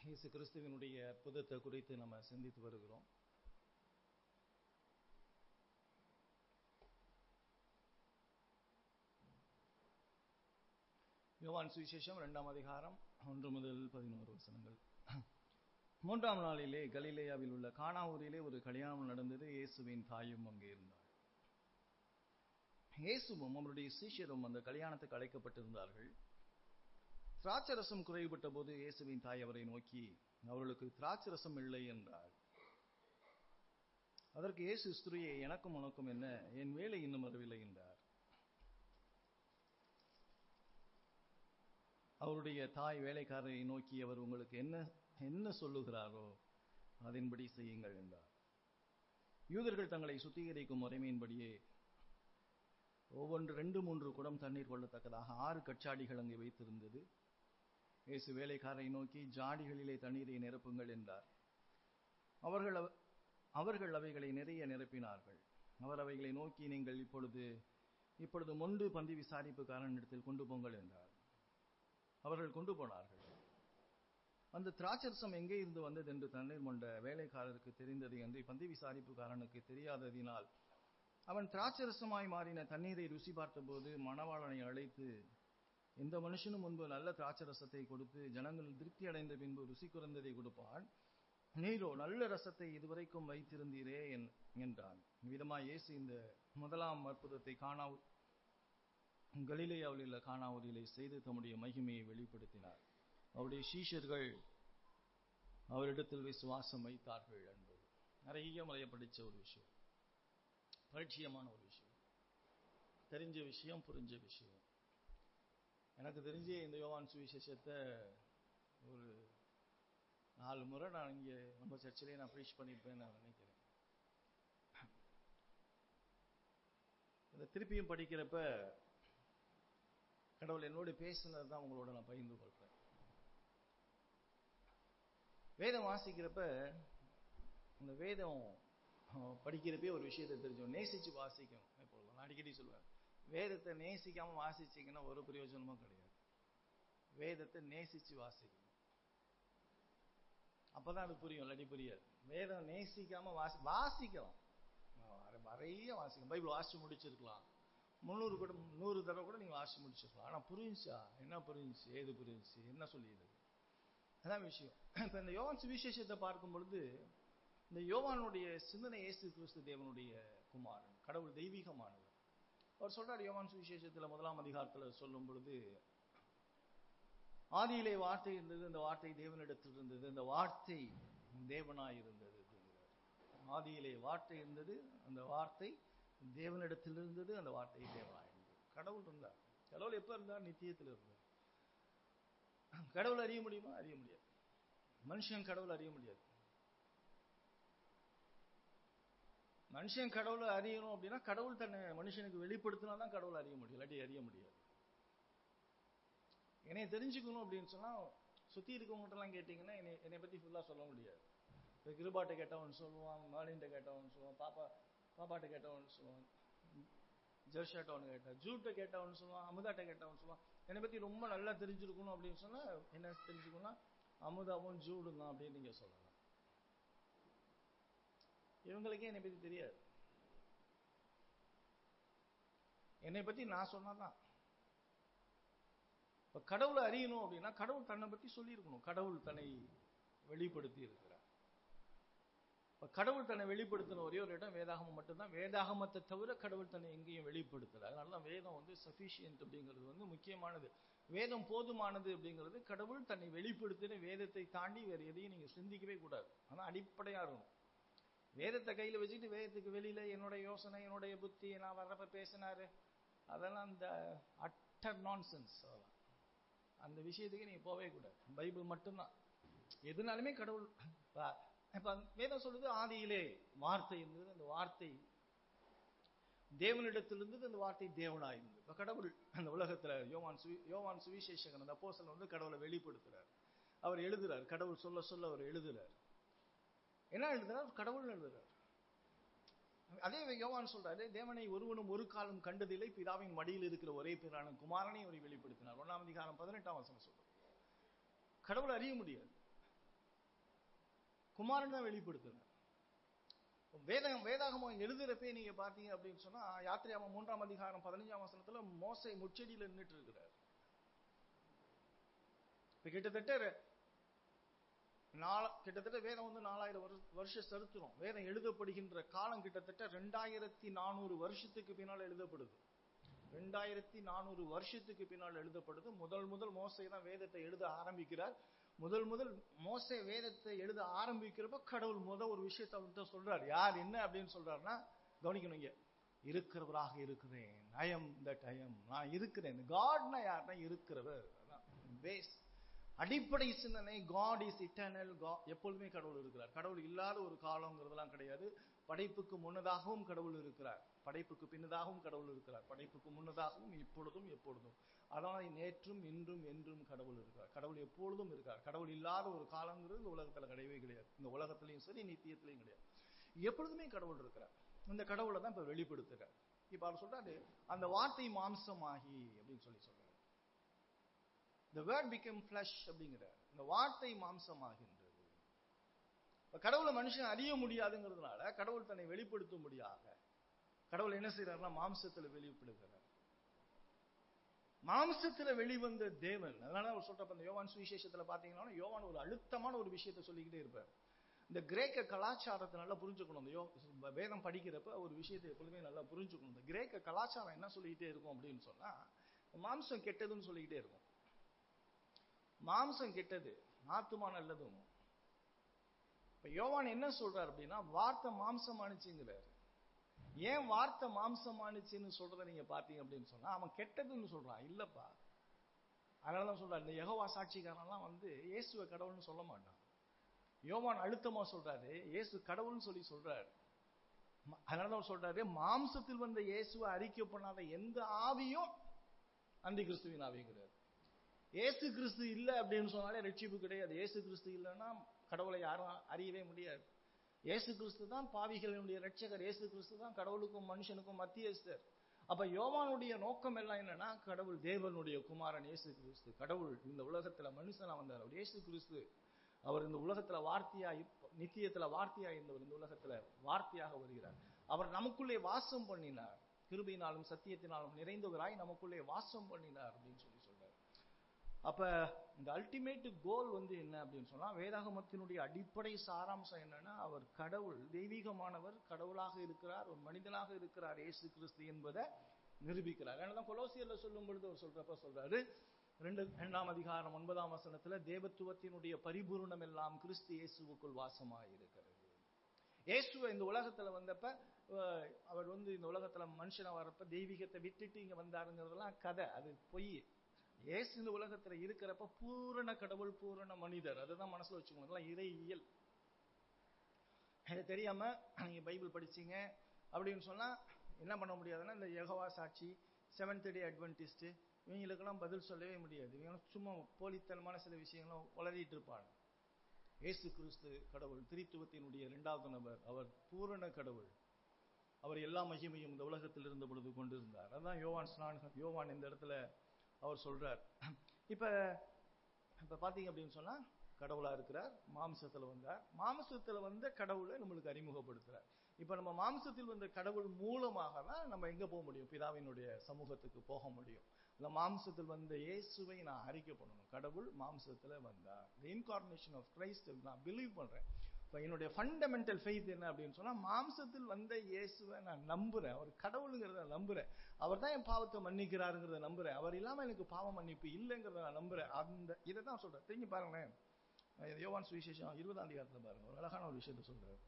இயேசு கிறிஸ்துவினுடைய அற்புதத்தை குறித்து நம்ம சிந்தித்து வருகிறோம் யோவான் சுவிசேஷம் இரண்டாம் அதிகாரம் ஒன்று முதல் பதினோரு வசனங்கள் மூன்றாம் நாளிலே கலிலேயாவில் உள்ள கானாவூரிலே ஒரு கல்யாணம் நடந்தது இயேசுவின் தாயும் அங்கே இருந்தாள் இயேசுவும் அவருடைய சீஷரும் அந்த கல்யாணத்துக்கு அழைக்கப்பட்டிருந்தார்கள் திராட்சரசம் குறைபட்ட போது இயேசுவின் தாய் அவரை நோக்கி அவர்களுக்கு திராட்சரசம் இல்லை என்றார் அதற்கு இயேசு ஸ்திரியை எனக்கும் உனக்கும் என்ன என் வேலை இன்னும் வரவில்லை என்றார் அவருடைய தாய் வேலைக்காரரை நோக்கி அவர் உங்களுக்கு என்ன என்ன சொல்லுகிறாரோ அதன்படி செய்யுங்கள் என்றார் யூதர்கள் தங்களை சுத்திகரிக்கும் முறைமையின்படியே ஒவ்வொன்று ரெண்டு மூன்று குடம் தண்ணீர் கொள்ளத்தக்கதாக ஆறு கச்சாடிகள் அங்கே வைத்திருந்தது இயேசு வேலைக்காரரை நோக்கி ஜாடிகளிலே தண்ணீரை நிரப்புங்கள் என்றார் அவர்கள் அவர்கள் அவைகளை நிறைய நிரப்பினார்கள் அவர் அவைகளை நோக்கி நீங்கள் இப்பொழுது இப்பொழுது மொண்டு பந்தி விசாரிப்புக்காரனிடத்தில் கொண்டு போங்கள் என்றார் அவர்கள் கொண்டு போனார்கள் அந்த திராட்சரசம் எங்கே இருந்து வந்தது என்று தண்ணீர் கொண்ட வேலைக்காரருக்கு தெரிந்தது என்று பந்தி விசாரிப்புக்காரனுக்கு தெரியாததினால் அவன் திராட்சரசமாய் மாறின தண்ணீரை ருசி பார்த்தபோது மணவாளனை அழைத்து எந்த மனுஷனும் முன்பு நல்ல திராட்சரசத்தை கொடுத்து ஜனங்கள் திருப்தி அடைந்த பின்பு ருசி குறைந்ததை கொடுப்பான் நீரோ நல்ல ரசத்தை இதுவரைக்கும் வைத்திருந்தீரே என்றான் விதமா இயேசு இந்த முதலாம் அற்புதத்தை காணா கலிலேயாவில் உள்ள காணாவூரிலே செய்து தம்முடைய மகிமையை வெளிப்படுத்தினார் அவருடைய சீஷர்கள் அவரிடத்தில் விசுவாசம் வைத்தார்கள் என்பது நிறைய முறைய படிச்ச ஒரு விஷயம் பரிச்சயமான ஒரு விஷயம் தெரிஞ்ச விஷயம் புரிஞ்ச விஷயம் எனக்கு தெரிஞ்ச இந்த யோவான் சுவிசேஷத்தை ஒரு நாலு முறை நான் இங்கே நம்ம சர்ச்சிலே நான் ப்ரீச் பண்ணியிருப்பேன்னு நான் நினைக்கிறேன் இதை திருப்பியும் படிக்கிறப்ப கடவுள் என்னோடு பேசுனது தான் உங்களோட நான் பகிர்ந்து கொள்றேன் வேதம் வாசிக்கிறப்ப இந்த வேதம் படிக்கிறப்பே ஒரு விஷயத்தை தெரிஞ்சோம் நேசிச்சு வாசிக்கணும் எப்பொழுதும் நான் அடிக்கடி சொல்லுவேன் வேதத்தை நேசிக்காம வாசிச்சிங்கன்னா ஒரு பிரயோஜனமும் கிடையாது வேதத்தை நேசிச்சு வாசிக்கணும் அப்பதான் அது புரியும் இல்லாட்டி புரியாது வேதம் நேசிக்காம வாசி வாசிக்கலாம் நிறைய வாசிக்கலாம் பைபிள் வாசிச்சு முடிச்சிருக்கலாம் முந்நூறு கூட நூறு தடவை கூட நீங்க வாசிச்சு முடிச்சிருக்கலாம் ஆனா புரிஞ்சா என்ன புரிஞ்சுச்சு ஏது புரிஞ்சுச்சு என்ன சொல்லியது அதான் விஷயம் இப்ப இந்த யோவான் சுவிசேஷத்தை பார்க்கும் பொழுது இந்த யோவானுடைய சிந்தனை இயேசு கிறிஸ்து தேவனுடைய குமாரன் கடவுள் தெய்வீகமானவர் அவர் சொல்றார் யோவான் சுவிசேஷத்துல முதலாம் அதிகாரத்துல சொல்லும் பொழுது ஆதியிலே வார்த்தை இருந்தது இந்த வார்த்தை தேவனிடத்தில் இருந்தது இந்த வார்த்தை தேவனாய் இருந்தது ஆதியிலே வார்த்தை இருந்தது அந்த வார்த்தை தேவனிடத்தில் இருந்தது அந்த வார்த்தை தேவனாய் இருந்தது கடவுள் இருந்தார் கடவுள் எப்ப இருந்தார் நித்தியத்தில் இருந்தார் கடவுள் அறிய முடியுமா அறிய முடியாது மனுஷன் கடவுள் அறிய முடியாது மனுஷன் கடவுளை அறியணும் அப்படின்னா கடவுள் தன்னை மனுஷனுக்கு வெளிப்படுத்தினா தான் கடவுள் அறிய முடியும் இல்லாட்டி அறிய முடியாது என்னைய தெரிஞ்சுக்கணும் அப்படின்னு சொன்னா சுத்தி இருக்கவங்ககிட்டலாம் கேட்டீங்கன்னா என்னை என்னை பத்தி ஃபுல்லா சொல்ல முடியாது இப்போ கிருபாட்டை கேட்டவன் சொல்லுவான் மாலின்ட்ட கேட்டவன் சொல்லுவான் பாப்பா பாப்பாட்ட கேட்டவன் சொல்லுவான் ஜெர்ஷாட்ட ஒன்று கேட்டான் ஜூட்ட கேட்டவன் சொல்லுவான் அமுதாட்ட கேட்டவன் சொல்லுவான் என்னை பத்தி ரொம்ப நல்லா தெரிஞ்சிருக்கணும் அப்படின்னு சொன்னா என்ன தெரிஞ்சுக்கணும்னா அமுதாவும் ஜூடும் தான் அப்படின்னு நீங்க சொல்லலாம் இவங்களுக்கே என்னை பத்தி தெரியாது என்னை பத்தி நான் சொன்னாதான் இப்ப கடவுளை அறியணும் அப்படின்னா கடவுள் தன்னை பத்தி சொல்லியிருக்கணும் கடவுள் தன்னை வெளிப்படுத்தி இருக்கிறார் இப்ப கடவுள் தன்னை வெளிப்படுத்தின ஒரே ஒரு இடம் வேதாகமம் மட்டும்தான் வேதாகமத்தை தவிர கடவுள் தன்னை எங்கேயும் வெளிப்படுத்தல அதனாலதான் வேதம் வந்து சஃபிஷியன்ட் அப்படிங்கிறது வந்து முக்கியமானது வேதம் போதுமானது அப்படிங்கிறது கடவுள் தன்னை வெளிப்படுத்தின வேதத்தை தாண்டி வேற எதையும் நீங்க சிந்திக்கவே கூடாது ஆனா அடிப்படையா இருக்கும் வேதத்தை கையில வச்சுட்டு வேதத்துக்கு வெளியில என்னுடைய யோசனை என்னுடைய புத்தி நான் வர்றப்ப பேசினாரு அதெல்லாம் அந்த அட்டர் நான்சென்ஸ் அதெல்லாம் அந்த விஷயத்துக்கு நீங்க போவே கூடாது பைபிள் மட்டும்தான் எதுனாலுமே கடவுள் இப்ப வேதம் சொல்லுது ஆதியிலே வார்த்தை இருந்தது அந்த வார்த்தை தேவனிடத்தில் இருந்தது அந்த வார்த்தை தேவனா இருந்தது இப்ப கடவுள் அந்த உலகத்துல யோவான் சுவி யோவான் சுவிசேஷகன் அந்த அப்போசல் வந்து கடவுளை வெளிப்படுத்துறார் அவர் எழுதுறார் கடவுள் சொல்ல சொல்ல அவர் எழுதுறார் என்ன எழுதுறார் கடவுள் எழுதுறார் அதே யோவான் சொல்றாரு தேவனை ஒருவனும் ஒரு காலம் கண்டதில்லை பிதாவின் மடியில் இருக்கிற ஒரே பேரான குமாரனை அவரை வெளிப்படுத்தினார் ஒன்னாம் அதிகாரம் பதினெட்டாம் வசனம் சொல்றார் கடவுளை அறிய முடியாது குமாரன் தான் வெளிப்படுத்துறார் வேதம் வேதாகமம் எழுதுறப்பே நீங்க பார்த்தீங்க அப்படின்னு சொன்னா யாத்திரையாம மூன்றாம் அதிகாரம் பதினஞ்சாம் வசனத்துல மோசை முச்செடியில நின்றுட்டு இருக்கிறார் இப்ப கிட்டத்தட்ட நால கிட்டத்தட்ட வேதம் வந்து நாலாயிரம் வருஷ வருஷ சரித்திரம் வேதம் எழுதப்படுகின்ற காலம் கிட்டத்தட்ட ரெண்டாயிரத்தி நானூறு வருஷத்துக்கு பின்னால் எழுதப்படுது ரெண்டாயிரத்தி நானூறு வருஷத்துக்கு பின்னால் எழுதப்படுது முதல் முதல் மோசை தான் வேதத்தை எழுத ஆரம்பிக்கிறார் முதல் முதல் மோசை வேதத்தை எழுத ஆரம்பிக்கிறப்ப கடவுள் முத ஒரு விஷயத்தை அவர்கிட்ட சொல்றார் யார் என்ன அப்படின்னு சொல்றாருன்னா கவனிக்கணும் இங்க இருக்கிறவராக இருக்கிறேன் I am that I am நான் இருக்கிறேன் காட்னா யாருன்னா இருக்கிறவர் பேஸ் அடிப்படை சிந்தனை காட் இஸ் இட்டர்னல் எப்பொழுதுமே கடவுள் இருக்கிறார் கடவுள் இல்லாத ஒரு காலங்கிறதெல்லாம் கிடையாது படைப்புக்கு முன்னதாகவும் கடவுள் இருக்கிறார் படைப்புக்கு பின்னதாகவும் கடவுள் இருக்கிறார் படைப்புக்கு முன்னதாகவும் இப்பொழுதும் எப்பொழுதும் அதனால நேற்றும் இன்றும் என்றும் கடவுள் இருக்கிறார் கடவுள் எப்பொழுதும் இருக்கார் கடவுள் இல்லாத ஒரு காலங்கிறது இந்த உலகத்துல கிடையவே கிடையாது இந்த உலகத்திலையும் சரி நித்தியத்திலையும் கிடையாது எப்பொழுதுமே கடவுள் இருக்கிறார் இந்த கடவுளை தான் இப்ப வெளிப்படுத்துறார் இப்ப அவர் சொல்றாரு அந்த வார்த்தை மாம்சமாகி அப்படின்னு சொல்லி சொல்றாரு the word became flesh அப்படிங்கிறார் இந்த வார்த்தை மாம்சமாகின்றது கடவுளை மனுஷன் அறிய முடியாதுங்கிறதுனால கடவுள் தன்னை வெளிப்படுத்த முடியாத கடவுள் என்ன செய்யறாருன்னா மாம்சத்துல வெளிப்படுகிறார் மாம்சத்துல வெளிவந்த தேவன் அதனால அவர் சொல்றப்ப இந்த யோவான் சுவிசேஷத்துல பாத்தீங்கன்னா யோவான் ஒரு அழுத்தமான ஒரு விஷயத்த சொல்லிக்கிட்டே இருப்பார் இந்த கிரேக்க கலாச்சாரத்தை நல்லா புரிஞ்சுக்கணும் இந்த யோ வேதம் படிக்கிறப்ப ஒரு விஷயத்தை எப்பொழுதுமே நல்லா புரிஞ்சுக்கணும் இந்த கிரேக்க கலாச்சாரம் என்ன சொல்லிக்கிட்டே இருக்கும் அப்படின்னு சொன்னா மாம்சம் கெட்டதுன்னு சொல்லிக்கிட்டே இருக்கும் மாம்சம் கெட்டது ஆத்துமா நல்லதும் இப்ப யோவான் என்ன சொல்றாரு அப்படின்னா வார்த்தை மாம்சம் அனுச்சுங்கிறாரு ஏன் வார்த்தை மாம்சம் அனுச்சுன்னு சொல்றத நீங்க பாத்தீங்க அப்படின்னு சொன்னா அவன் கெட்டதுன்னு சொல்றான் இல்லப்பா அதனாலதான் சொல்றாரு இந்த யகோவா சாட்சிக்காரன்லாம் வந்து இயேசுவ கடவுள்னு சொல்ல மாட்டான் யோவான் அழுத்தமா சொல்றாரு இயேசு கடவுள்னு சொல்லி சொல்றாரு அதனாலதான் சொல்றாரு மாம்சத்தில் வந்த இயேசுவை அறிக்கை பண்ணாத எந்த ஆவியும் அந்தி கிறிஸ்துவின் ஆவிங்கிறார் ஏசு கிறிஸ்து இல்லை அப்படின்னு சொன்னாலே ரட்சிப்பு கிடையாது ஏசு கிறிஸ்து இல்லைன்னா கடவுளை யாரும் அறியவே முடியாது ஏசு கிறிஸ்து தான் பாவிகளினுடைய ரட்சகர் ஏசு கிறிஸ்து தான் கடவுளுக்கும் மனுஷனுக்கும் மத்தியஸ்தர் அப்ப யோவானுடைய நோக்கம் எல்லாம் என்னன்னா கடவுள் தேவனுடைய குமாரன் ஏசு கிறிஸ்து கடவுள் இந்த உலகத்துல மனுஷனா வந்தார் அவர் ஏசு கிறிஸ்து அவர் இந்த உலகத்துல வார்த்தையா நித்தியத்துல வார்த்தையா இருந்தவர் இந்த உலகத்துல வார்த்தையாக வருகிறார் அவர் நமக்குள்ளே வாசம் பண்ணினார் கிருபையினாலும் சத்தியத்தினாலும் நிறைந்தவராய் நமக்குள்ளே வாசம் பண்ணினார் அப்படின்னு சொல்லி சொல்றாரு அப்ப இந்த அல்டிமேட் கோல் வந்து என்ன அப்படின்னு சொன்னா வேதாகமத்தினுடைய அடிப்படை சாராம்சம் என்னன்னா அவர் கடவுள் தெய்வீகமானவர் கடவுளாக இருக்கிறார் ஒரு மனிதனாக இருக்கிறார் இயேசு கிறிஸ்து என்பதை நிரூபிக்கிறார் ஏன்னா கொலோசியர்ல சொல்லும் பொழுது அவர் சொல்றப்ப சொல்றாரு ரெண்டு இரண்டாம் அதிகாரம் ஒன்பதாம் வசனத்துல தேவத்துவத்தினுடைய பரிபூர்ணம் எல்லாம் கிறிஸ்து இயேசுவுக்குள் வாசமாயிருக்கிறது இயேசுவ இந்த உலகத்துல வந்தப்ப அவர் வந்து இந்த உலகத்துல மனுஷனா வரப்ப தெய்வீகத்தை விட்டுட்டு இங்க வந்தாருங்கிறதெல்லாம் கதை அது பொய் ஏசு இந்த உலகத்துல இருக்கிறப்ப பூரண கடவுள் பூரண மனிதர் அதுதான் மனசுல வச்சுக்கணும் இதெல்லாம் இறையியல் இது தெரியாம நீங்க பைபிள் படிச்சீங்க அப்படின்னு சொன்னா என்ன பண்ண முடியாதுன்னா இந்த யெகோவா சாட்சி செவன்த் டே அட்வென்டிஸ்ட் இவங்களுக்கெல்லாம் பதில் சொல்லவே முடியாது இவங்க சும்மா போலித்தனமான சில விஷயங்களும் உளறிட்டு இருப்பாங்க ஏசு கிறிஸ்து கடவுள் திரித்துவத்தினுடைய இரண்டாவது நபர் அவர் பூரண கடவுள் அவர் எல்லா மகிமையும் இந்த உலகத்தில் இருந்த பொழுது கொண்டு இருந்தார் அதான் யோவான் ஸ்நான் யோவான் இந்த இடத்துல அவர் சொல்றார் இப்ப இப்ப பாத்தீங்க அப்படின்னு சொன்னா கடவுளா இருக்கிறார் மாம்சத்துல வந்தார் மாம்சத்துல வந்த கடவுளை நம்மளுக்கு அறிமுகப்படுத்துறார் இப்ப நம்ம மாம்சத்தில் வந்த கடவுள் மூலமாக தான் நம்ம எங்க போக முடியும் பிதாவினுடைய சமூகத்துக்கு போக முடியும் இல்ல மாம்சத்தில் வந்த இயேசுவை நான் அறிக்கை பண்ணணும் கடவுள் மாம்சத்துல வந்தார் the incarnation of Christ நான் பிலீவ் பண்றேன் இப்ப என்னுடைய ஃபண்டமெண்டல் ஃபெய்த் என்ன அப்படின்னு சொன்னா மாம்சத்தில் வந்த இயேசுவை நான் நம்புறேன் அவர் கடவுளுங்கிறத நம்புறேன் அவர் தான் என் பாவத்தை மன்னிக்கிறாருங்கிறத நம்புறேன் அவர் இல்லாம எனக்கு பாவ மன்னிப்பு இல்லைங்கிறத நான் நம்புறேன் அந்த இதை தான் சொல்றேன் திரும்பி பாருங்களேன் யோவான் சுவிசேஷம் இருபதாம் அதிகாரத்துல பாருங்க ஒரு அழகான ஒரு விஷயத்த சொல்றாரு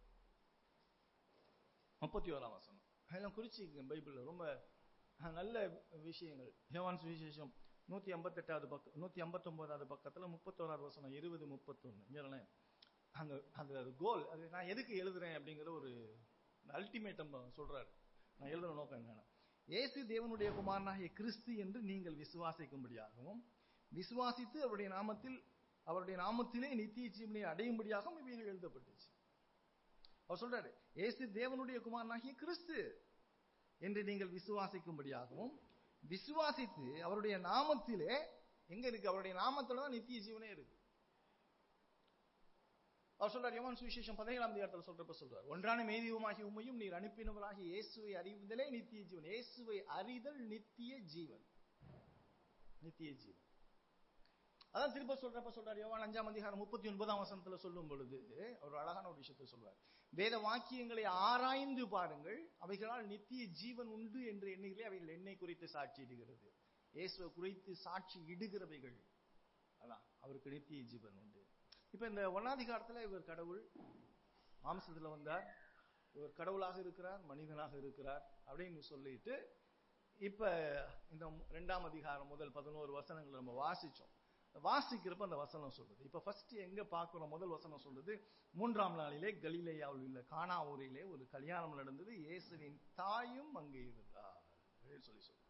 முப்பத்தி ஓராம் வசனம் அதெல்லாம் குறிச்சிங்க பைபிள்ல ரொம்ப நல்ல விஷயங்கள் யோவான் சுவிசேஷம் நூத்தி ஐம்பத்தெட்டாவது பக்கம் நூத்தி ஐம்பத்தொன்பதாவது பக்கத்துல முப்பத்தோராவது வசனம் இருபது முப்பத்தொன்னு இங்கே அந்த அந்த கோல் அது நான் எதுக்கு எழுதுறேன் அப்படிங்கிற ஒரு அல்டிமேட்டம் சொல்றாரு நான் எழுதுற நோக்கம் என்னன்னா இயேசு தேவனுடைய குமாரனாகிய கிறிஸ்து என்று நீங்கள் விசுவாசிக்கும்படியாகவும் விசுவாசித்து அவருடைய நாமத்தில் அவருடைய நாமத்திலே நித்திய ஜீவனை அடையும்படியாகவும் இவைகள் எழுதப்பட்டுச்சு அவர் சொல்றாரு இயேசு தேவனுடைய குமாரனாகிய கிறிஸ்து என்று நீங்கள் விசுவாசிக்கும்படியாகவும் விசுவாசித்து அவருடைய நாமத்திலே எங்க இருக்கு அவருடைய நாமத்துல தான் நித்திய ஜீவனே இருக்கு அவர் சொல்றார் யோவான் சுவிசேஷம் பதினேழாம் அதிகாரத்தில் சொல்றப்ப சொல்றார் ஒன்றான மேதியமாகி உண்மையும் நீர் அனுப்பினவராகி இயேசுவை அறிவதலே நித்திய ஜீவன் இயேசுவை அறிதல் நித்திய ஜீவன் நித்திய ஜீவன் அதான் திரும்ப சொல்றப்ப சொல்றார் யோவான் அஞ்சாம் அதிகாரம் முப்பத்தி ஒன்பதாம் வசனத்துல சொல்லும் பொழுது ஒரு அழகான ஒரு விஷயத்தை சொல்றார் வேத வாக்கியங்களை ஆராய்ந்து பாருங்கள் அவைகளால் நித்திய ஜீவன் உண்டு என்று எண்ணுகளே அவைகள் என்னை குறித்து சாட்சியிடுகிறது இயேசுவை குறித்து சாட்சி இடுகிறவைகள் அதான் அவருக்கு நித்திய ஜீவன் உண்டு இப்ப இந்த ஒன்னாதிகாரத்துல இவர் கடவுள் மாம்சத்துல வந்தார் இவர் கடவுளாக இருக்கிறார் மனிதனாக இருக்கிறார் அப்படின்னு சொல்லிட்டு இப்ப இந்த ரெண்டாம் அதிகாரம் முதல் பதினோரு வசனங்கள் நம்ம வாசிச்சோம் வாசிக்கிறப்ப அந்த வசனம் சொல்றது இப்ப ஃபர்ஸ்ட் எங்க பார்க்கிறோம் முதல் வசனம் சொல்றது மூன்றாம் நாளிலே கலிலேயாவில் உள்ள கானா ஊரிலே ஒரு கல்யாணம் நடந்தது இயேசுவின் தாயும் அங்கே இருந்தார் அப்படின்னு சொல்லி சொல்லுது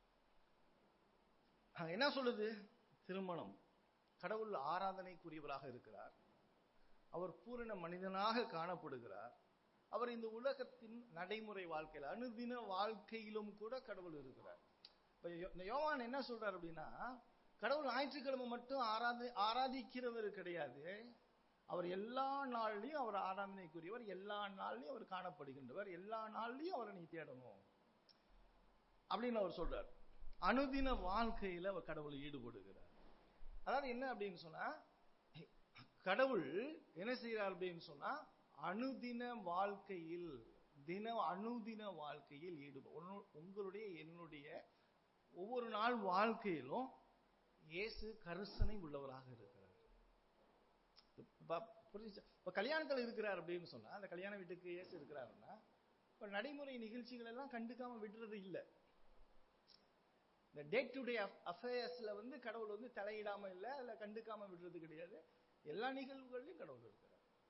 அங்க என்ன சொல்லுது திருமணம் கடவுள் ஆராதனைக்குரியவராக இருக்கிறார் அவர் பூரண மனிதனாக காணப்படுகிறார் அவர் இந்த உலகத்தின் நடைமுறை வாழ்க்கையில் அனுதின வாழ்க்கையிலும் கூட கடவுள் இருக்கிறார் இப்ப யோ- இந்த யோவான் என்ன சொல்றார் அப்படின்னா கடவுள் ஞாயிற்றுக்கிழமை மட்டும் ஆராதி ஆராதிக்கிறவர் கிடையாது அவர் எல்லா நாள்லயும் அவர் ஆராதனைக்குரியவர் எல்லா நாள்லயும் அவர் காணப்படுகின்றவர் எல்லா நாள்லயும் அவரை நீ தேடணும் அப்படின்னு அவர் சொல்றார் அனுதின வாழ்க்கையில அவர் கடவுள் ஈடுபடுகிறார் அதாவது என்ன அப்படின்னு சொன்னா கடவுள் என்ன செய்யறார் அப்படின்னு சொன்னா அனுதின வாழ்க்கையில் தின அனுதின வாழ்க்கையில் ஈடுபடும் உங்களுடைய என்னுடைய ஒவ்வொரு நாள் வாழ்க்கையிலும் இயேசு கரிசனை உள்ளவராக இருக்கிறார் இப்ப புரிஞ்சுச்சா? இப்ப கல்யாணத்துல இருக்கிறார் அப்படின்னு சொன்னா அந்த கல்யாண வீட்டுக்கு இயேசு இருக்கிறாருன்னா இப்ப நடைமுறை நிகழ்ச்சிகள் எல்லாம் கண்டுக்காம விடுறது இல்ல இந்த டே டு டே அஃபேர்ஸ்ல வந்து கடவுள் வந்து தலையிடாம இல்ல அதுல கண்டுக்காம விடுறது கிடையாது எல்லா நிகழ்வுகள்லயும் கடவுள் இருக்கிறார்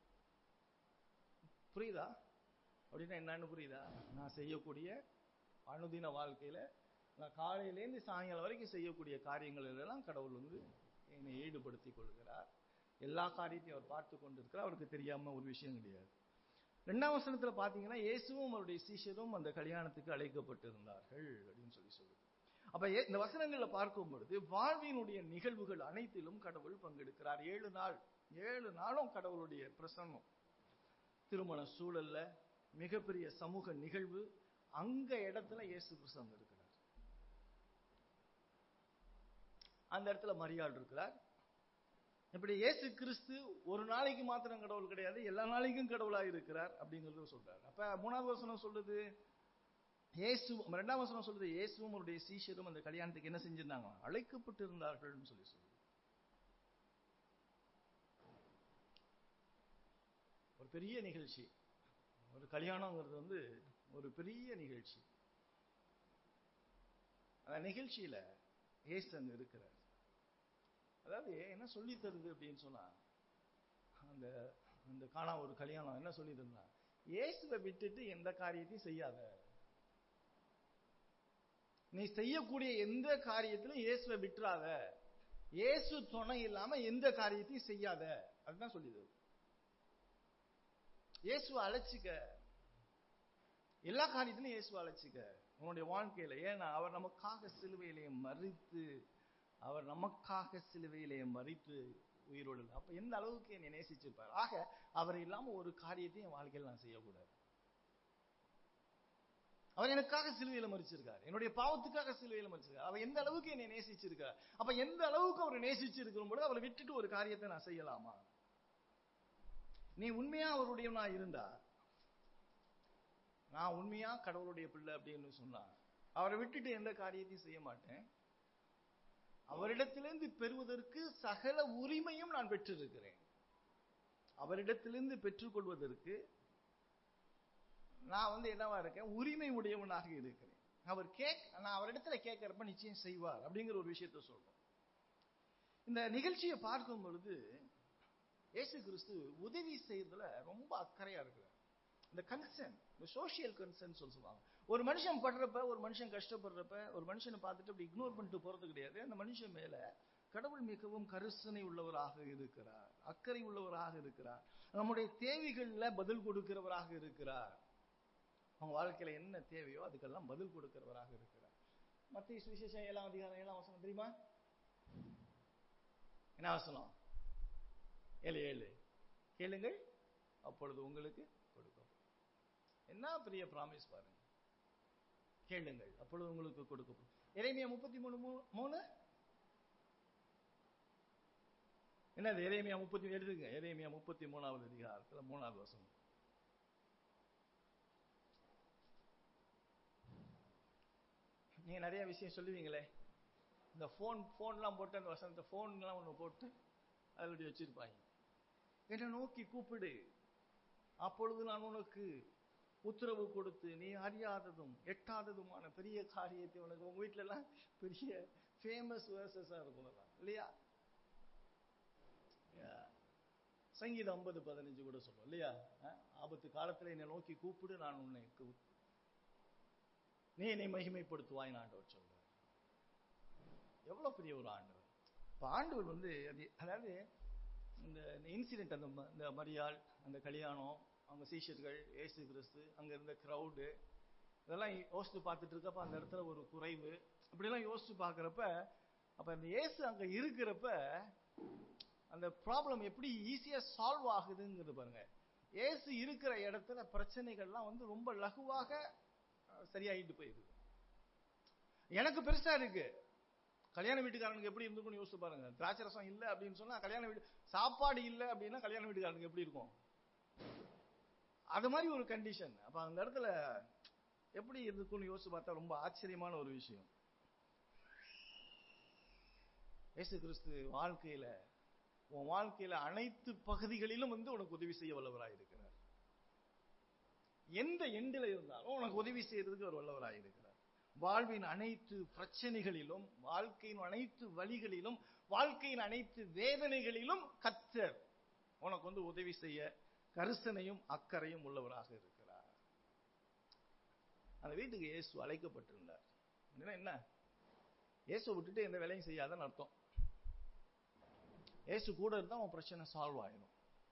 புரியுதா அப்படின்னா என்னன்னு புரியுதா நான் செய்யக்கூடிய அனுதின வாழ்க்கையில நான் காலையிலேருந்து சாயங்காலம் வரைக்கும் செய்யக்கூடிய காரியங்கள் எல்லாம் கடவுள் வந்து என்னை ஈடுபடுத்தி கொள்கிறார் எல்லா காரியத்தையும் அவர் பார்த்து கொண்டிருக்கிறார் அவருக்கு தெரியாம ஒரு விஷயம் கிடையாது ரெண்டாம் வசனத்துல பாத்தீங்கன்னா இயேசுவும் அவருடைய சீஷரும் அந்த கல்யாணத்துக்கு அழைக்கப்பட்டிருந்தார்கள் அப்படின்னு சொல்லி சொல்லுது அப்ப ஏ- இந்த வசனங்கள்ல பார்க்கும் பொழுது வாழ்வினுடைய நிகழ்வுகள் அனைத்திலும் கடவுள் பங்கெடுக்கிறார் ஏழு நாள் ஏழு நாளும் கடவுளுடைய பிரசன்னம் திருமண சூழல்ல மிகப்பெரிய சமூக நிகழ்வு அங்க இடத்துல இயேசு கிறிஸ்து அங்க இருக்கிறார் அந்த இடத்துல மரியாள் இருக்கிறார் இப்படி இயேசு கிறிஸ்து ஒரு நாளைக்கு மாத்திரம் கடவுள் கிடையாது எல்லா நாளைக்கும் கடவுளா இருக்கிறார் அப்படிங்கறத சொல்றாரு அப்ப மூணாவது வசனம் சொல்றது இயேசு ரெண்டாம் வசனம் சொல்றது இயேசுவும் அவருடைய சீஷரும் அந்த கல்யாணத்துக்கு என்ன செஞ்சிருந்தாங்க அழைக்கப்பட்டு இருந்தார்கள்னு சொல்லி சொல்லுது ஒரு பெரிய நிகழ்ச்சி ஒரு கல்யாணங்கிறது வந்து ஒரு பெரிய நிகழ்ச்சி அந்த நிகழ்ச்சியில இயேசு அங்க இருக்கிறார் அதாவது என்ன சொல்லி தருது அப்படின்னு சொன்னா அந்த அந்த காணா ஒரு கல்யாணம் என்ன சொல்லி தருந்தா இயேசுவை விட்டுட்டு எந்த காரியத்தையும் செய்யாத நீ செய்யக்கூடிய எந்த காரியத்திலும் இயேசுவை விட்டுறாத இயேசு துணை இல்லாம எந்த காரியத்தையும் செய்யாத அதுதான் சொல்லிது இயேசுவை அழைச்சிக்க எல்லா காரியத்திலும் இயேசுவை அழைச்சிக்க உன்னுடைய வாழ்க்கையில ஏன்னா அவர் நமக்காக சிலுவையிலே மறித்து அவர் நமக்காக சிலுவையிலே மறித்து உயிரோடு இருந்தார். அப்ப எந்த அளவுக்கு என்னை நேசிச்சிருப்பார் ஆக அவர் இல்லாம ஒரு காரியத்தையும் என் வாழ்க்கையில் நான் செய்யக்கூடாது அவர் எனக்காக சிலுவையில மறிச்சிருக்கார் என்னுடைய பாவத்துக்காக சிலுவையில மறிச்சிருக்கார் அவர் எந்த அளவுக்கு என்னை நேசிச்சிருக்கார் அப்ப எந்த அளவுக்கு அவர் நேசிச்சிருக்கும் பொழுது அவரை விட்டுட்டு ஒரு காரியத்தை நான் செய்யலாமா நீ உண்மையா அவருடையவனா இருந்தா நான் உண்மையா கடவுளுடைய பிள்ளை அப்படின்னு சொன்னா அவரை விட்டுட்டு எந்த காரியத்தையும் செய்ய மாட்டேன் அவரிடத்திலிருந்து பெறுவதற்கு சகல உரிமையும் நான் பெற்றிருக்கிறேன் அவரிடத்திலிருந்து பெற்றுக்கொள்வதற்கு நான் வந்து என்னவா இருக்கேன் உரிமை உடையவனாக இருக்கிறேன் அவர் கேக் நான் அவரிடத்துல கேட்கிறப்ப நிச்சயம் செய்வார் அப்படிங்கிற ஒரு விஷயத்த சொல்றோம் இந்த நிகழ்ச்சியை பார்க்கும் பொழுது இயேசு கிறிஸ்து உதவி செய்யறதுல ரொம்ப அக்கறையா இருக்கிறார் இந்த கன்சர்ன் இந்த சோஷியல் கன்சர்ன் சொல்லி சொல்லுவாங்க ஒரு மனுஷன் படுறப்ப ஒரு மனுஷன் கஷ்டப்படுறப்ப ஒரு மனுஷனை பார்த்துட்டு அப்படி இக்னோர் பண்ணிட்டு போறது கிடையாது அந்த மனுஷன் மேல கடவுள் மிகவும் கரிசனை உள்ளவராக இருக்கிறார் அக்கறை உள்ளவராக இருக்கிறார் நம்முடைய தேவைகள்ல பதில் கொடுக்கிறவராக இருக்கிறார் அவங்க வாழ்க்கையில என்ன தேவையோ அதுக்கெல்லாம் பதில் கொடுக்கிறவராக இருக்கிறார் மத்திய சுவிசேஷம் ஏழாம் அதிகாரம் ஏழாம் வசனம் தெரியுமா என்ன வசனம் ஏழு ஏழு கேளுங்கள் அப்பொழுது உங்களுக்கு கொடுக்கப்படும் என்ன பெரிய ப்ராமிஸ் பாருங்க கேளுங்கள் அப்பொழுது உங்களுக்கு கொடுக்கப்படும் எரேமியா முப்பத்தி மூணு மூ- மூணு என்னது எரேமியா முப்பத்தி எடுத்துங்க எரேமியா முப்பத்தி மூணாவது அதிகாரத்துல மூணாவது வசனம் நீங்க நிறைய விஷயம் சொல்லுவீங்களே இந்த ஃபோன் ஃபோன்லாம் போட்டு அந்த வசனத்தை ஃபோன்லாம் ஒன்று போட்டு அதில் இப்படி வச்சிருப்பாங்க என்னை நோக்கி கூப்பிடு அப்பொழுது நான் உனக்கு உத்தரவு கொடுத்து நீ அறியாததும் எட்டாததுமான பெரிய காரியத்தை உனக்கு உங்க வீட்ல எல்லாம் பெரிய ஃபேமஸ் வேர்சஸா இருக்கும் அதெல்லாம் இல்லையா Yeah. சங்கீதம் ஐம்பது பதினஞ்சு கூட சொல்லும் இல்லையா அஹ், ஆபத்து காலத்துல என்னை நோக்கி கூப்பிடு நான் உன்னை கூ- நீ என்னை மகிமைப்படுத்துவாய் ஆண்டவர் சொல்றார் எவ்வளவு பெரிய ஒரு ஆண்டவர் இப்ப ஆண்டவர் வந்து அது அதாவது இந்த இன்சிடென்ட் அந்த ம- இந்த மரியாள் அந்த கல்யாணம் அவங்க சீஷர்கள் ஏசு கிறிஸ்து அங்க இருந்த கிரவுடு இதெல்லாம் யோசிச்சு பார்த்துட்டு இருக்கப்ப அந்த இடத்துல ஒரு குறைவு இப்படிலாம் யோசிச்சு பார்க்கறப்ப அப்ப அந்த இயேசு அங்க இருக்கிறப்ப அந்த ப்ராப்ளம் எப்படி ஈஸியா சால்வ் ஆகுதுங்கிறது பாருங்க இயேசு இருக்கிற இடத்துல பிரச்சனைகள்லாம் வந்து ரொம்ப லகுவாக அஹ், சரியாயிட்டு போயிடுது எனக்கு பெருசா இருக்கு கல்யாண வீட்டுக்காரனுக்கு எப்படி இருந்துக்கும்னு யோசிச்சு பாருங்க திராட்சை ரசம் இல்ல அப்படின்னு சொன்னா கல்யாண வீடு சாப்பாடு இல்ல அப்படின்னா கல்யாண வீட்டுக்காரனுக்கு எப்படி இருக்கும் அது மாதிரி ஒரு கண்டிஷன் அப்ப அந்த இடத்துல எப்படி இருக்கும்னு யோசிச்சு பார்த்தா ரொம்ப ஆச்சரியமான ஒரு விஷயம் இயேசு கிறிஸ்து வாழ்க்கையில உன் வாழ்க்கையில அனைத்து பகுதிகளிலும் வந்து உனக்கு உதவி செய்ய வல்லவராய் இருக்கிறார் எந்த எண்டில் இருந்தாலும் உனக்கு உதவி செய்யறதுக்கு ஒரு வல்லவராய் இருக்கிறார் வாழ்வின் அனைத்து பிரச்சனைகளிலும் வாழ்க்கையின் அனைத்து வழிகளிலும் வாழ்க்கையின் அனைத்து வேதனைகளிலும் கத்தர் உனக்கு வந்து உதவி செய்ய கரிசனையும் அக்கறையும் உள்ளவராக இருக்கிறார் அந்த வீட்டுக்கு இயேசு அழைக்கப்பட்டிருந்தார் அப்படின்னா என்ன இயேசு விட்டுட்டு எந்த வேலையும் செய்யாதன்னு அர்த்தம் இயேசு கூட இருந்தா உன் பிரச்சனை சால்வ் ஆயிடும்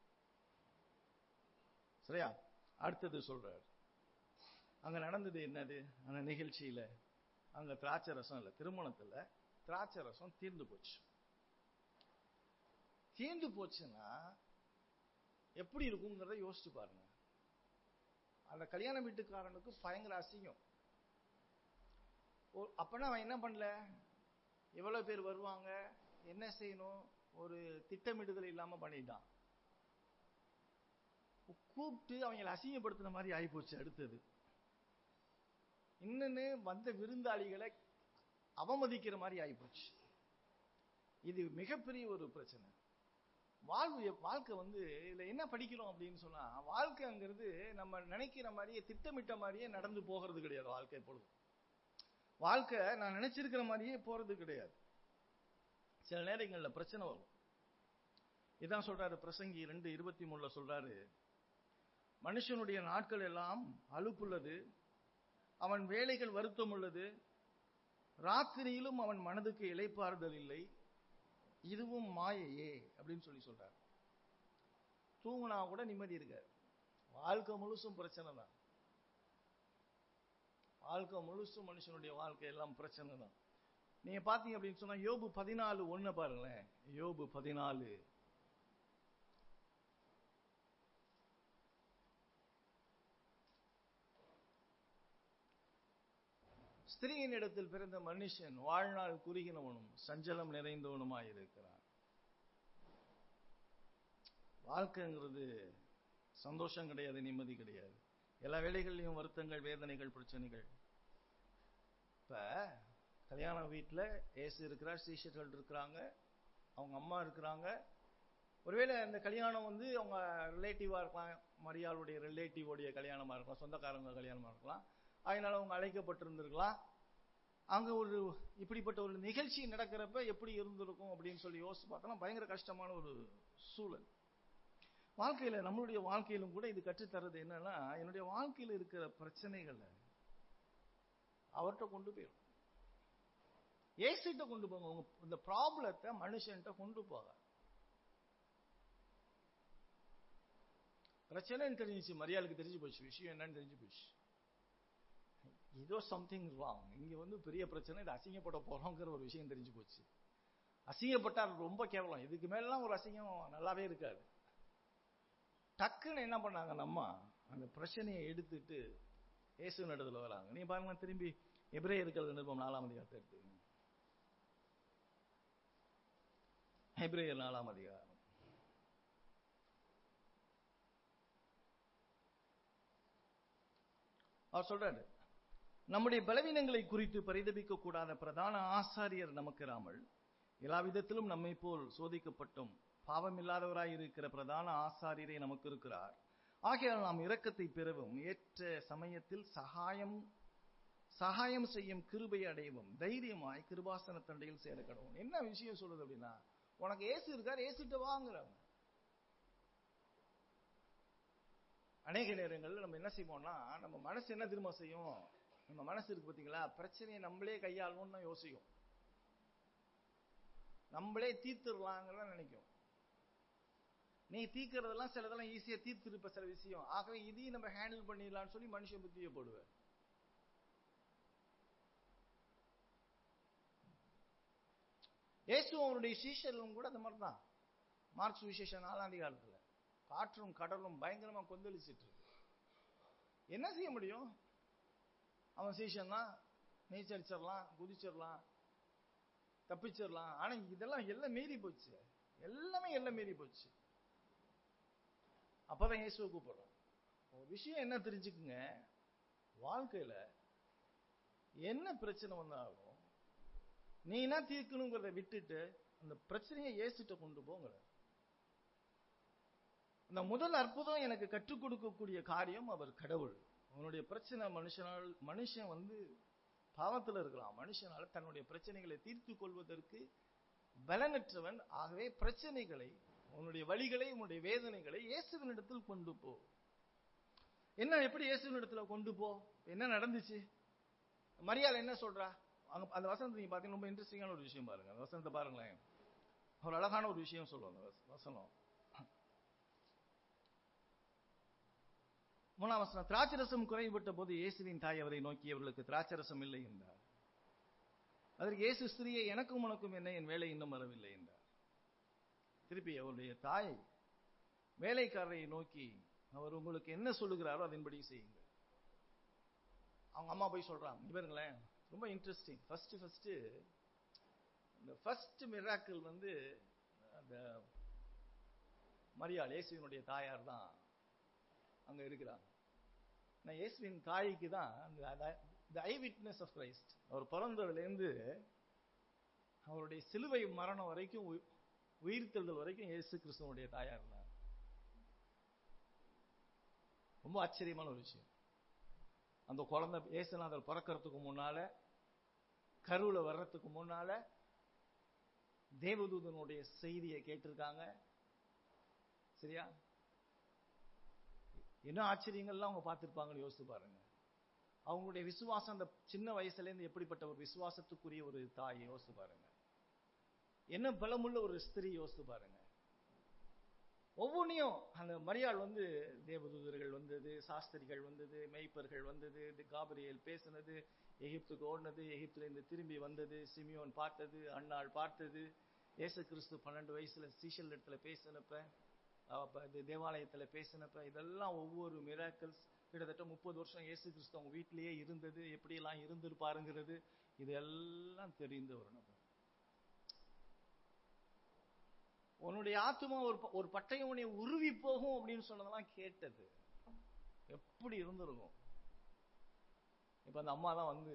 சரியா அடுத்தது சொல்றாரு அங்க நடந்தது என்னது அந்த நிகழ்ச்சியில அங்க திராட்சை ரசம் இல்ல திருமணத்துல திராட்சை ரசம் தீர்ந்து போச்சு தீர்ந்து போச்சுன்னா எப்படி இருக்குங்கிறத யோசிச்சு பாருங்க அந்த கல்யாண வீட்டுக்காரனுக்கு பயங்கர அசிங்கம் ஓ- அப்பனா அவன் என்ன பண்ணல எவ்வளவு பேர் வருவாங்க என்ன செய்யணும் ஒரு திட்டமிடுதல் இல்லாம பண்ணிட்டான் கூப்பிட்டு அவங்களை அசிங்கப்படுத்தின மாதிரி ஆயிப்போச்சு அடுத்தது இன்னொன்னு வந்த விருந்தாளிகளை அவமதிக்கிற மாதிரி ஆயிப்போச்சு இது மிகப்பெரிய ஒரு பிரச்சனை வாழ்வு எப்- வாழ்க்கை வந்து இதுல என்ன படிக்கிறோம் அப்படின்னு சொன்னா வாழ்க்கைங்கிறது நம்ம நினைக்கிற மாதிரியே திட்டமிட்ட மாதிரியே நடந்து போகிறது கிடையாது வாழ்க்கை எப்பொழுதும் வாழ்க்கை நான் நினைச்சிருக்கிற மாதிரியே போறது கிடையாது சில நேரங்கள்ல பிரச்சனை வரும் இதான் சொல்றாரு பிரசங்கி ரெண்டு இருபத்தி மூணுல சொல்றாரு மனுஷனுடைய நாட்கள் எல்லாம் அலுப்புள்ளது அவன் வேலைகள் வருத்தம் உள்ளது ராத்திரியிலும் அவன் மனதுக்கு இளைப்பாறுதல் இல்லை இதுவும் மாயையே அப்படின்னு சொல்லி சொல்றாரு தூங்குனா கூட நிம்மதி இருக்காது வாழ்க்கை முழுசும் பிரச்சனை தான் வாழ்க்கை முழுசும் மனுஷனுடைய வாழ்க்கை எல்லாம் பிரச்சனை தான் நீங்க பாத்தீங்க அப்படின்னு சொன்னா யோபு பதினாலு ஒண்ணு பாருங்களேன் யோபு பதினாலு ஸ்திரீயின் இடத்தில் பிறந்த மனுஷன் வாழ்நாள் குறுகினவனும் சஞ்சலம் நிறைந்தவனுமாய் இருக்கிறான் வாழ்க்கைங்கிறது சந்தோஷம் கிடையாது நிம்மதி கிடையாது எல்லா வேலைகள்லயும் வருத்தங்கள் வேதனைகள் பிரச்சனைகள் இப்ப கல்யாண வீட்டுல ஏசு இருக்கிறார் சீஷர்கள் இருக்கிறாங்க அவங்க அம்மா இருக்கிறாங்க ஒருவேளை அந்த கல்யாணம் வந்து அவங்க ரிலேட்டிவா இருக்கலாம் மரியாளுடைய ரிலேட்டிவோடைய கல்யாணமா இருக்கலாம் சொந்தக்காரங்க கல்யாணமா இருக்கலாம் அதனால அவங்க அழைக்கப்பட்டிருந்திருக்கலாம் அங்க ஒரு இப்படிப்பட்ட ஒரு நிகழ்ச்சி நடக்கிறப்ப எப்படி இருந்திருக்கும் அப்படின்னு சொல்லி யோசிச்சு பார்த்தோம்னா பயங்கர கஷ்டமான ஒரு சூழல் வாழ்க்கையில நம்மளுடைய வாழ்க்கையிலும் கூட இது கற்றுத்தர்றது என்னன்னா என்னுடைய வாழ்க்கையில இருக்கிற பிரச்சனைகளை அவர்கிட்ட கொண்டு போயிடும் ஏசிட்ட கொண்டு போங்க உங்க இந்த ப்ராப்ளத்தை மனுஷன்ட்ட கொண்டு போக பிரச்சனைன்னு தெரிஞ்சிச்சு மரியாதைக்கு தெரிஞ்சு போச்சு விஷயம் என்னன்னு தெரிஞ்சு போச்சு ஏதோ சம்திங் ராங் இங்க வந்து பெரிய பிரச்சனை இது அசிங்கப்பட போறோங்கிற ஒரு விஷயம் தெரிஞ்சு போச்சு அசிங்கப்பட்டா ரொம்ப கேவலம் இதுக்கு மேலாம் ஒரு அசிங்கம் நல்லாவே இருக்காது டக்குன்னு என்ன பண்ணாங்க நம்ம அந்த பிரச்சனையை எடுத்துட்டு இயேசு நடத்துல வராங்க நீ பாருங்க திரும்பி எபிரேயர்கள் நிருபம் நாலாம் அதிகாரத்தை எடுத்து எபிரேயர் நாலாம் அதிகாரம் அவர் சொல்றாரு நம்முடைய பலவீனங்களை குறித்து பரிதபிக்க கூடாத பிரதான ஆசாரியர் நமக்கு இராமல் எல்லா விதத்திலும் நம்மை போல் சோதிக்கப்பட்டும் பாவமில்லாதவராய் இருக்கிற பிரதான ஆசாரியரே நமக்கு இருக்கிறார் ஆகையால் நாம் இரக்கத்தை பெறவும் ஏற்ற சமயத்தில் சகாயம் சகாயம் செய்யும் கிருபை அடையவும் தைரியமாய் கிருபாசன தண்டையில் சேர கடவும் என்ன விஷயம் சொல்லுது அப்படின்னா உனக்கு ஏசு இருக்கார் ஏசுட்டு வாங்குறவங்க அநேக நேரங்கள்ல நம்ம என்ன செய்வோம்னா நம்ம மனசு என்ன திரும்ப செய்யும் நம்ம மனசு இருக்கு பாத்தீங்களா பிரச்சனையை நம்மளே கையாளணும்னு தான் யோசிக்கும் நம்மளே தீர்த்துடலாங்கிற நினைக்கும் நீ தீர்க்கறதெல்லாம் சிலதெல்லாம் ஈஸியா தீர்த்திருப்ப சில விஷயம் ஆகவே இதையும் நம்ம ஹேண்டில் பண்ணிடலாம்னு சொல்லி மனுஷன் புத்திய போடுவேன் இயேசு அவருடைய சீஷர்களும் கூட அந்த மாதிரி தான் மார்ச் விசேஷ நாலாம் அதிகாரத்துல காற்றும் கடலும் பயங்கரமா கொந்தளிச்சிட்டு இருக்கு என்ன செய்ய முடியும் அவன் சீசன் தான் நீச்சடிச்சிடலாம் குதிச்சிடலாம் தப்பிச்சிடலாம் ஆனா இதெல்லாம் எல்லாம் மீறி போச்சு எல்லாமே எல்லாம் மீறி போச்சு அப்பதான் இயேசுவை கூப்பிடுறோம் ஒரு விஷயம் என்ன தெரிஞ்சுக்குங்க வாழ்க்கையில என்ன பிரச்சனை வந்தாலும் நீ என்ன தீர்க்கணுங்கிறத விட்டுட்டு அந்த பிரச்சனையை ஏசிட்ட கொண்டு போங்கிற இந்த முதல் அற்புதம் எனக்கு கற்றுக் கொடுக்கக்கூடிய காரியம் அவர் கடவுள் அவனுடைய பிரச்சனை மனுஷனால் மனுஷன் வந்து பாவத்தில் இருக்கலாம் மனுஷனால தன்னுடைய பிரச்சனைகளை தீர்த்து கொள்வதற்கு பலனற்றவன் ஆகவே பிரச்சனைகளை உன்னுடைய வழிகளை உன்னுடைய வேதனைகளை இயேசுவினிடத்தில் கொண்டு போ என்ன எப்படி இயேசுவினிடத்துல கொண்டு போ என்ன நடந்துச்சு மரியாதை என்ன சொல்றா அங்க அந்த வசனத்தை நீங்க பாத்தீங்கன்னா ரொம்ப இன்ட்ரெஸ்டிங்கான ஒரு விஷயம் பாருங்க அந்த வசனத்தை பாருங்களேன் ஒரு அழகான ஒரு விஷயம் சொல்லுவோம் அந்த வச- வசனம் மூணாம் வசனம் திராட்சரசம் குறைபட்ட போது இயேசுவின் தாய் அவரை நோக்கி அவர்களுக்கு திராட்சரசம் இல்லை என்றார் அதற்கு இயேசு ஸ்திரியை எனக்கும் உனக்கும் என்ன என் வேலை இன்னும் வரவில்லை என்றார் திருப்பி அவருடைய தாய் வேலைக்காரரை நோக்கி அவர் உங்களுக்கு என்ன சொல்லுகிறாரோ அதன்படி செய்யுங்க அவங்க அம்மா போய் சொல்றாங்க இவருங்களேன் ரொம்ப இன்ட்ரெஸ்டிங் ஃபர்ஸ்ட் ஃபர்ஸ்ட் இந்த ஃபர்ஸ்ட் மிராக்கிள் வந்து அந்த மரியாள் இயேசுவினுடைய தாயார் தான் அங்க இருக்கிறாங்க நான் இயேசுவின் தாய்க்கு தான் இந்த ஐ விட்னஸ் ஆஃப் கிரைஸ்ட் அவர் பிறந்ததுலேருந்து அவருடைய சிலுவை மரணம் வரைக்கும் உயி- உயிர்த்தெழுதல் வரைக்கும் இயேசு கிறிஸ்துவனுடைய தாயார் இருந்தார் ரொம்ப ஆச்சரியமான ஒரு விஷயம் அந்த குழந்தை இயேசுநாதர் பிறக்கறதுக்கு முன்னால கருவுல வர்றதுக்கு முன்னால தேவதூதனுடைய செய்தியை கேட்டிருக்காங்க சரியா என்ன ஆச்சரியங்கள்லாம் அவங்க பார்த்திருப்பாங்கன்னு யோசிச்சு பாருங்க அவங்களுடைய விசுவாசம் அந்த சின்ன வயசுல இருந்து எப்படிப்பட்ட ஒரு விசுவாசத்துக்குரிய ஒரு தாய் யோசிச்சு பாருங்க என்ன பலமுள்ள ஒரு ஸ்திரீ யோசிச்சு பாருங்க ஒவ்வொன்றையும் அந்த மரியாள் வந்து தேவதூதர்கள் வந்தது சாஸ்திரிகள் வந்தது மெய்ப்பர்கள் வந்தது இது காபிரியல் பேசினது எகிப்துக்கு ஓடினது எகிப்துல இருந்து திரும்பி வந்தது சிமியோன் பார்த்தது அன்னாள் பார்த்தது இயேசு கிறிஸ்து பன்னெண்டு வயசுல சீஷல் இடத்துல பேசினப்ப அப்ப இது தேவாலயத்துல பேசினப்ப இதெல்லாம் ஒவ்வொரு மிராக்கிள்ஸ் கிட்டத்தட்ட முப்பது வருஷம் இயேசு கிறிஸ்து அவங்க வீட்டிலேயே இருந்தது எப்படியெல்லாம் இருந்திருப்பாருங்கிறது இதெல்லாம் தெரிந்த ஒரு நபர் உன்னுடைய ஆத்மா ஒரு ப- ஒரு பட்டயம் உன்னை உருவி போகும் அப்படின்னு சொன்னதெல்லாம் கேட்டது எப்படி இருந்திருக்கும் இப்ப அந்த அம்மா தான் வந்து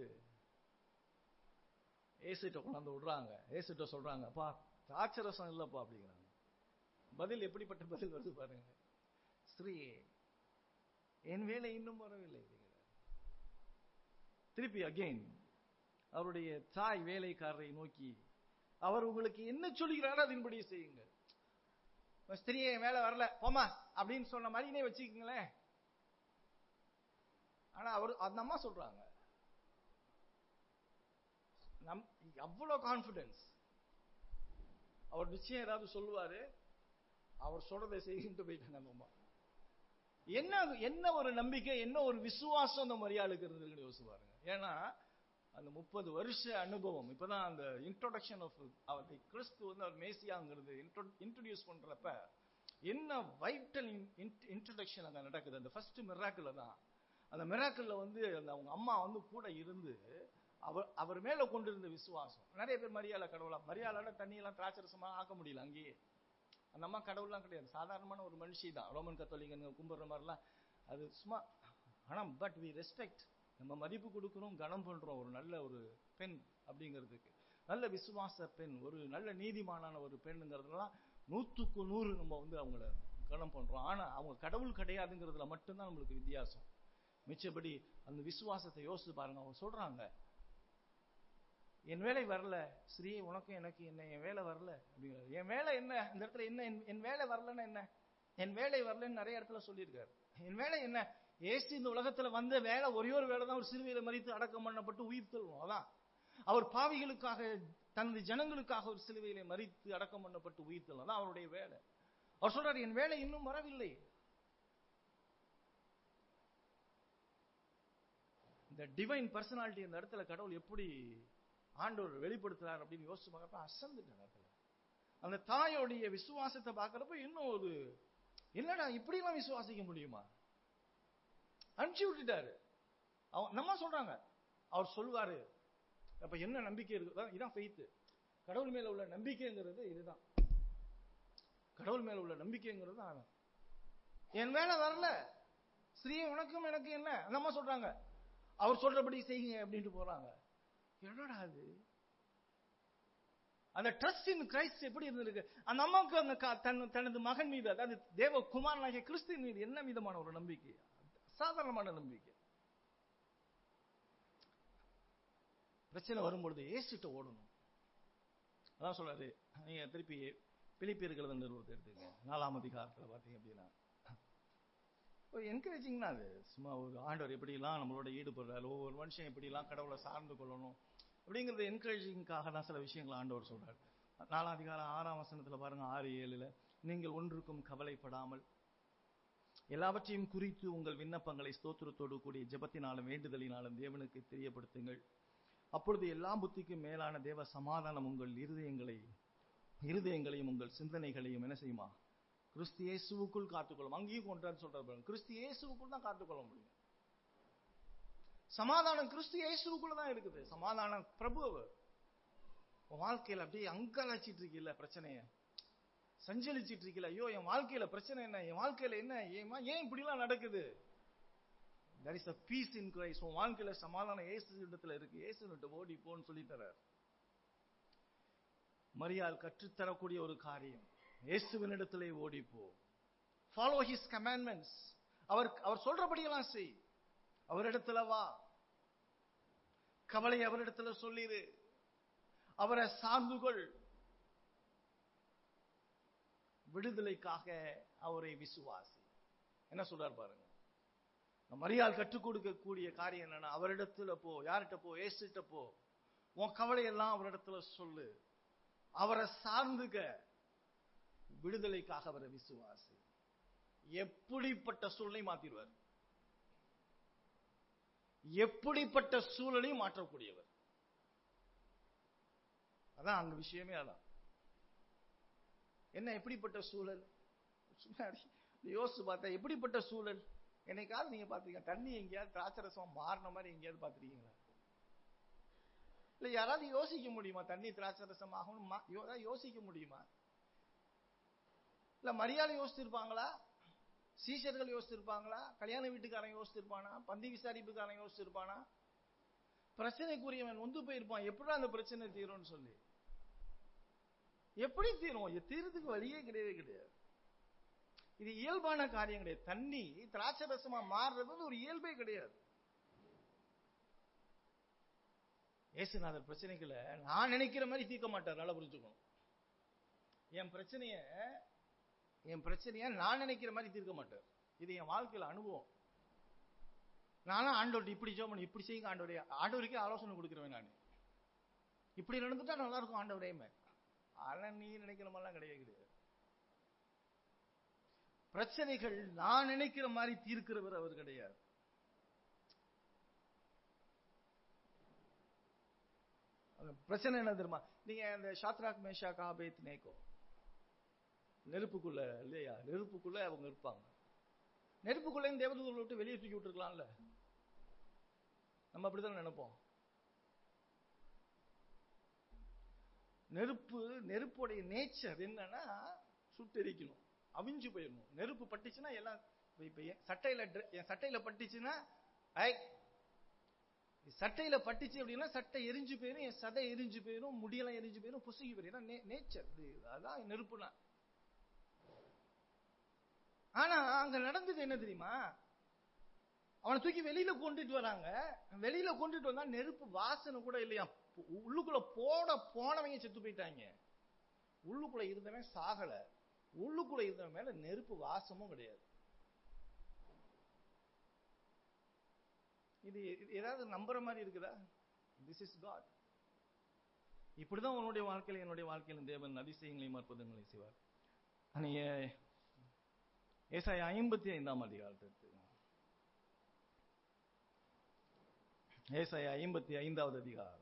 ஏசிட்ட கொண்டாந்து விடுறாங்க ஏசிட்ட சொல்றாங்க அப்பா திராட்சரசம் இல்லப்பா அப்படிங்கிறாங்க பதில் எப்படிப்பட்ட பதில் வருது பாருங்க ஸ்ரீயே என் வேலை இன்னும் வரவில்லை அப்படிங்கிறார் திருப்பி அகைன் அவருடைய தாய் வேலைக்காரரை நோக்கி அவர் உங்களுக்கு என்ன சொல்கிறாரோ அதன்படி செய்யுங்க ஸ்திரியே என் வேலை வரல போமா அப்படின்னு சொன்ன மாதிரினே வச்சுக்கோங்களேன் ஆனா அவர் அந்த அம்மா சொல்றாங்க நம் அவ்வளவு கான்பிடன்ஸ் அவர் நிச்சயம் ஏதாவது சொல்லுவாரு அவர் சொல்றதை செய்கிட்டு போயிட்டாங்க அந்த அம்மா என்ன என்ன ஒரு நம்பிக்கை என்ன ஒரு விசுவாசம் அந்த மரியாளுக்கு இருந்திருக்குன்னு யோசிச்சு பாருங்க ஏன்னா அந்த முப்பது வருஷ அனுபவம் இப்பதான் அந்த இன்ட்ரோடக்ஷன் ஆஃப் அவர் கிறிஸ்து வந்து அவர் மேசியாங்கிறது இன்ட்ரோடியூஸ் பண்றப்ப என்ன வைட்டல் இன்ட்ரடக்ஷன் அங்க நடக்குது அந்த ஃபர்ஸ்ட் மிராக்கிள் தான் அந்த மிராக்கிள்ல வந்து அந்த அவங்க அம்மா வந்து கூட இருந்து அவர் அவர் மேல கொண்டிருந்த விசுவாசம் நிறைய பேர் மரியாதை கடவுளா மரியாதை தண்ணி எல்லாம் திராட்சரசமா ஆக்க முடியல அங்கேயே அந்த அம்மா கடவுள்லாம் கிடையாது சாதாரணமான ஒரு மனுஷி தான் ரோமன் கத்தோலிக்கங்க கும்பிடுற மாதிரிலாம் அது சும்மா ஆனா பட் வி ரெஸ்பெக்ட் நம்ம மதிப்பு கொடுக்கணும் கனம் பண்றோம் ஒரு நல்ல ஒரு பெண் அப்படிங்கிறதுக்கு நல்ல விசுவாச பெண் ஒரு நல்ல நீதிமானான ஒரு பெண்ணுங்கிறதுலாம் நூத்துக்கு நூறு நம்ம வந்து அவங்கள கனம் பண்றோம் ஆனா அவங்க கடவுள் கிடையாதுங்கிறதுல மட்டும்தான் நம்மளுக்கு வித்தியாசம் மிச்சபடி அந்த விசுவாசத்தை யோசிச்சு பாருங்க அவங்க சொல்றாங்க என் வேலை வரல ஸ்ரீ உனக்கும் எனக்கு என்ன என் வேலை வரல அப்படிங்கிறாரு என் வேலை என்ன இந்த இடத்துல என்ன என்- என் வேலை வரலன்னா என்ன என் வேலை வரலன்னு நிறைய இடத்துல சொல்லியிருக்காரு என் வேலை என்ன ஏசு இந்த உலகத்துல வந்த வேலை ஒரே ஒரு வேலை தான் ஒரு சிறுவையில மறித்து அடக்கம் பண்ணப்பட்டு உயிர் தள்ளுவோம் அதான் அவர் பாவிகளுக்காக தனது ஜனங்களுக்காக ஒரு சிலுவையிலே மறித்து அடக்கம் பண்ணப்பட்டு உயிர் தள்ளும் அதான் அவருடைய வேலை அவர் சொல்றாரு என் வேலை இன்னும் வரவில்லை இந்த டிவைன் பர்சனாலிட்டி இந்த இடத்துல கடவுள் எப்படி ஆண்டவர் வெளிப்படுத்துறார் அப்படின்னு யோசிச்சு பார்க்கறப்ப அசந்துட்டேன் இடத்துல அந்த தாயோடைய விசுவாசத்தை பார்க்கறப்ப இன்னும் ஒரு என்னடா இப்படிலாம் விசுவாசிக்க முடியுமா அனுப்பிச்சு விட்டுட்டாரு அவ- நம்ம சொல்றாங்க அவர் சொல்வாரு அப்ப என்ன நம்பிக்கை இருக்கு அதான் இதான் ஃபெய்த் கடவுள் மேல உள்ள நம்பிக்கைங்கிறது இதுதான் கடவுள் மேல உள்ள நம்பிக்கைங்கிறது தான் அதான். என் மேல வரல ஸ்ரீ உனக்கும் எனக்கு என்ன அந்த அம்மா சொல்றாங்க அவர் சொல்றபடி செய்யுங்க அப்படின்ட்டு போறாங்க என்னடா அது அந்த ட்ரஸ்ட் இன் கிரைஸ்ட் எப்படி இருந்திருக்கு அந்த அம்மாவுக்கு அந்த க- தன் தனது மகன் மீது அதாவது தேவ குமாரனாகிய கிறிஸ்துவின் மீது என்ன விதமான ஒரு நம்பிக்கை சாதாரணமான நம்பிக்கை பிரச்சனை வரும்பொழுது ஏசிட்ட ஓடணும் அதான் சொல்றாரு நீங்க திருப்பி பிலிப்பியர்கள் நிறுவனத்தை எடுத்துங்க நாலாம் அதிகாரத்துல பாத்தீங்க அப்படின்னா ஒரு என்கரேஜிங்னா அது சும்மா ஒரு ஆண்டவர் எப்படிலாம் நம்மளோட ஈடுபடுறாரு ஒவ்வொரு மனுஷன் எப்படிலாம் கடவுளை சார்ந்து கொள்ளணும் அப்படிங்கிறது என்கரேஜிங்காக தான் சில விஷயங்களை ஆண்டவர் சொல்றாரு நாலாம் அதிகாரம் ஆறாம் வசனத்துல பாருங்க ஆறு ஏழுல நீங்கள் ஒன்றுக்கும் கவலைப்படாமல் எல்லாவற்றையும் குறித்து உங்கள் விண்ணப்பங்களை ஸ்தோத்திரத்தோடு கூடிய ஜெபத்தினாலும் வேண்டுதலினாலும் தேவனுக்கு தெரியப்படுத்துங்கள் அப்பொழுது எல்லா புத்திக்கும் மேலான தேவ சமாதானம் உங்கள் இருதயங்களை இருதயங்களையும் உங்கள் சிந்தனைகளையும் என்ன செய்யுமா கிறிஸ்து இயேசுவுக்குள் காத்துக்கொள்ளும் அங்கேயும் கொண்டான்னு சொல்றாரு பாருங்க. கிறிஸ்து இயேசுவுக்குள் தான் காத்துக்கொள்ள முடியும் சமாதானம் கிறிஸ்து இயேசுவுக்குள்ள தான் இருக்குது சமாதானம் பிரபு அவர் உன் வாழ்க்கையில அப்படியே அங்கலாச்சிட்டு இருக்கீல்ல பிரச்சனைய சஞ்சலிச்சிட்டு இருக்கீல்ல ஐயோ என் வாழ்க்கையில பிரச்சனை என்ன என் வாழ்க்கையில என்ன ஏமா ஏன் இப்படி எல்லாம் நடக்குது there is a peace in Christ உன் வாழ்க்கையில சமாதானம் இயேசு இடத்துல இருக்கு இயேசு ஓடி போன்னு சொல்லி தரார் மரியாள் கற்றுத்தரக்கூடிய ஒரு காரியம் இயேசுவினிடத்திலே ஓடி போ ஃபாலோ ஹிஸ் கமாண்ட்மெண்ட்ஸ் அவர் அவர் சொல்றபடியெல்லாம் செய் அவரிடத்துல வா கவலை அவரிடத்துல சொல்லிரு அவரை சார்ந்து கொள் விடுதலைக்காக அவரை விசுவாசி என்ன சொல்றார் பாருங்க நம்ம மரியாள் கற்றுக் கொடுக்கக்கூடிய காரியம் என்னன்னா அவரிடத்துல போ யார்கிட்ட போ ஏசுகிட்ட போ உன் கவலையெல்லாம் அவரிடத்துல சொல்லு அவரை சார்ந்துக்க விடுதலைக்காக அவரை விசுவாசி எப்படிப்பட்ட சூழலை மாத்திடுவார் எப்படிப்பட்ட சூழலையும் மாற்றக்கூடியவர் அதான் அங்க விஷயமே அதான் என்ன எப்படிப்பட்ட சூழல் சும்மா யோசிச்சு பார்த்தா எப்படிப்பட்ட சூழல் என்னைக்காவது நீங்க பாத்தீங்க தண்ணி எங்கேயாவது திராட்சரசம் மாறின மாதிரி எங்கேயாவது பாத்திருக்கீங்களா இல்ல யாராவது யோசிக்க முடியுமா தண்ணி திராட்சரசம் ஆகும் யோசிக்க முடியுமா இல்ல மரியாதை யோசிச்சிருப்பாங்களா சீஷர்கள் யோசிச்சிருப்பாங்களா கல்யாண வீட்டுக்காரன் யோசிச்சிருப்பானா பந்தி விசாரிப்புக்காரன் யோசிச்சிருப்பானா பிரச்சனைக்குரியவன் ஒந்து போயிருப்பான் எப்படி அந்த பிரச்சனை தீரும்னு சொல்லி எப்படி தீரும் தீரத்துக்கு வழியே கிடையவே கிடையாது இது இயல்பான காரியம் கிடையாது தண்ணி திராட்சை ரசமா மாறுறது ஒரு இயல்பே கிடையாது ஏசுநாதர் பிரச்சனைகளை நான் நினைக்கிற மாதிரி தீர்க்க மாட்டார் நல்லா புரிஞ்சுக்கணும் என் பிரச்சனைய என் பிரச்சனைய நான் நினைக்கிற மாதிரி தீர்க்க மாட்டார் இது என் வாழ்க்கையில அனுபவம் நானும் ஆண்டோர் இப்படி ஜோமன் இப்படி செய்யுங்க ஆண்டோடைய ஆண்டவருக்கே ஆலோசனை கொடுக்குறேன் நான் இப்படி நடந்துட்டா நல்லா இருக்கும் ஆண்டவரையுமே ஆனா நீ நினைக்கிற மாதிரிலாம் கிடையாது கிடையாது பிரச்சனைகள் நான் நினைக்கிற மாதிரி தீர்க்கிறவர் அவர் கிடையாது பிரச்சனை என்ன தெரியுமா நீங்க அந்த ஷாத்ராக் மேஷா காபேத் நேக்கோ நெருப்புக்குள்ள இல்லையா நெருப்புக்குள்ள அவங்க இருப்பாங்க நெருப்புக்குள்ளே தேவதூதர்களை விட்டு வெளியே தூக்கி விட்டுருக்கலாம்ல நம்ம அப்படிதான் நினைப்போம் நெருப்பு நெருப்புடைய நேச்சர் என்னன்னா சுட்டெரிக்கணும் அவிஞ்சு போயிடணும் நெருப்பு பட்டுச்சுன்னா எல்லாம் இப்ப என் சட்டையில dre- என் சட்டையில பட்டுச்சுன்னா ஐ சட்டையில பட்டுச்சு அப்படின்னா சட்டை எரிஞ்சு போயிடும் என் சதை எரிஞ்சு போயிடும் முடியெல்லாம் எரிஞ்சு போயிடும் புசுகி போயிடும் நேச்சர் அதான் நெருப்புனா ஆனா அங்க நடந்தது என்ன தெரியுமா அவனை தூக்கி வெளியில கொண்டுட்டு வராங்க வெளியில கொண்டுட்டு வந்தா நெருப்பு வாசனை கூட இல்லையா உள்ளுக்குள்ள போட போனவங்க செத்து போயிட்டாங்க உள்ளுக்குள்ள இருந்தவன் சாகல உள்ளுக்குள்ள இருந்தவன் மேல நெருப்பு வாசமும் கிடையாது இது இது ஏதாவது நம்புற மாதிரி இருக்குதா திஸ் இஸ் காட் இப்படிதான் உன்னுடைய வாழ்க்கையில என்னுடைய வாழ்க்கையில தேவன் அதிசயங்களையும் அற்புதங்களை செய்வார் நீங்க ஏசாய ஐம்பத்தி ஐந்தாம் அதிகாரத்தை எடுத்துக்கோங்க. ஏசாய ஐம்பத்தி ஐந்தாவது அதிகாரம்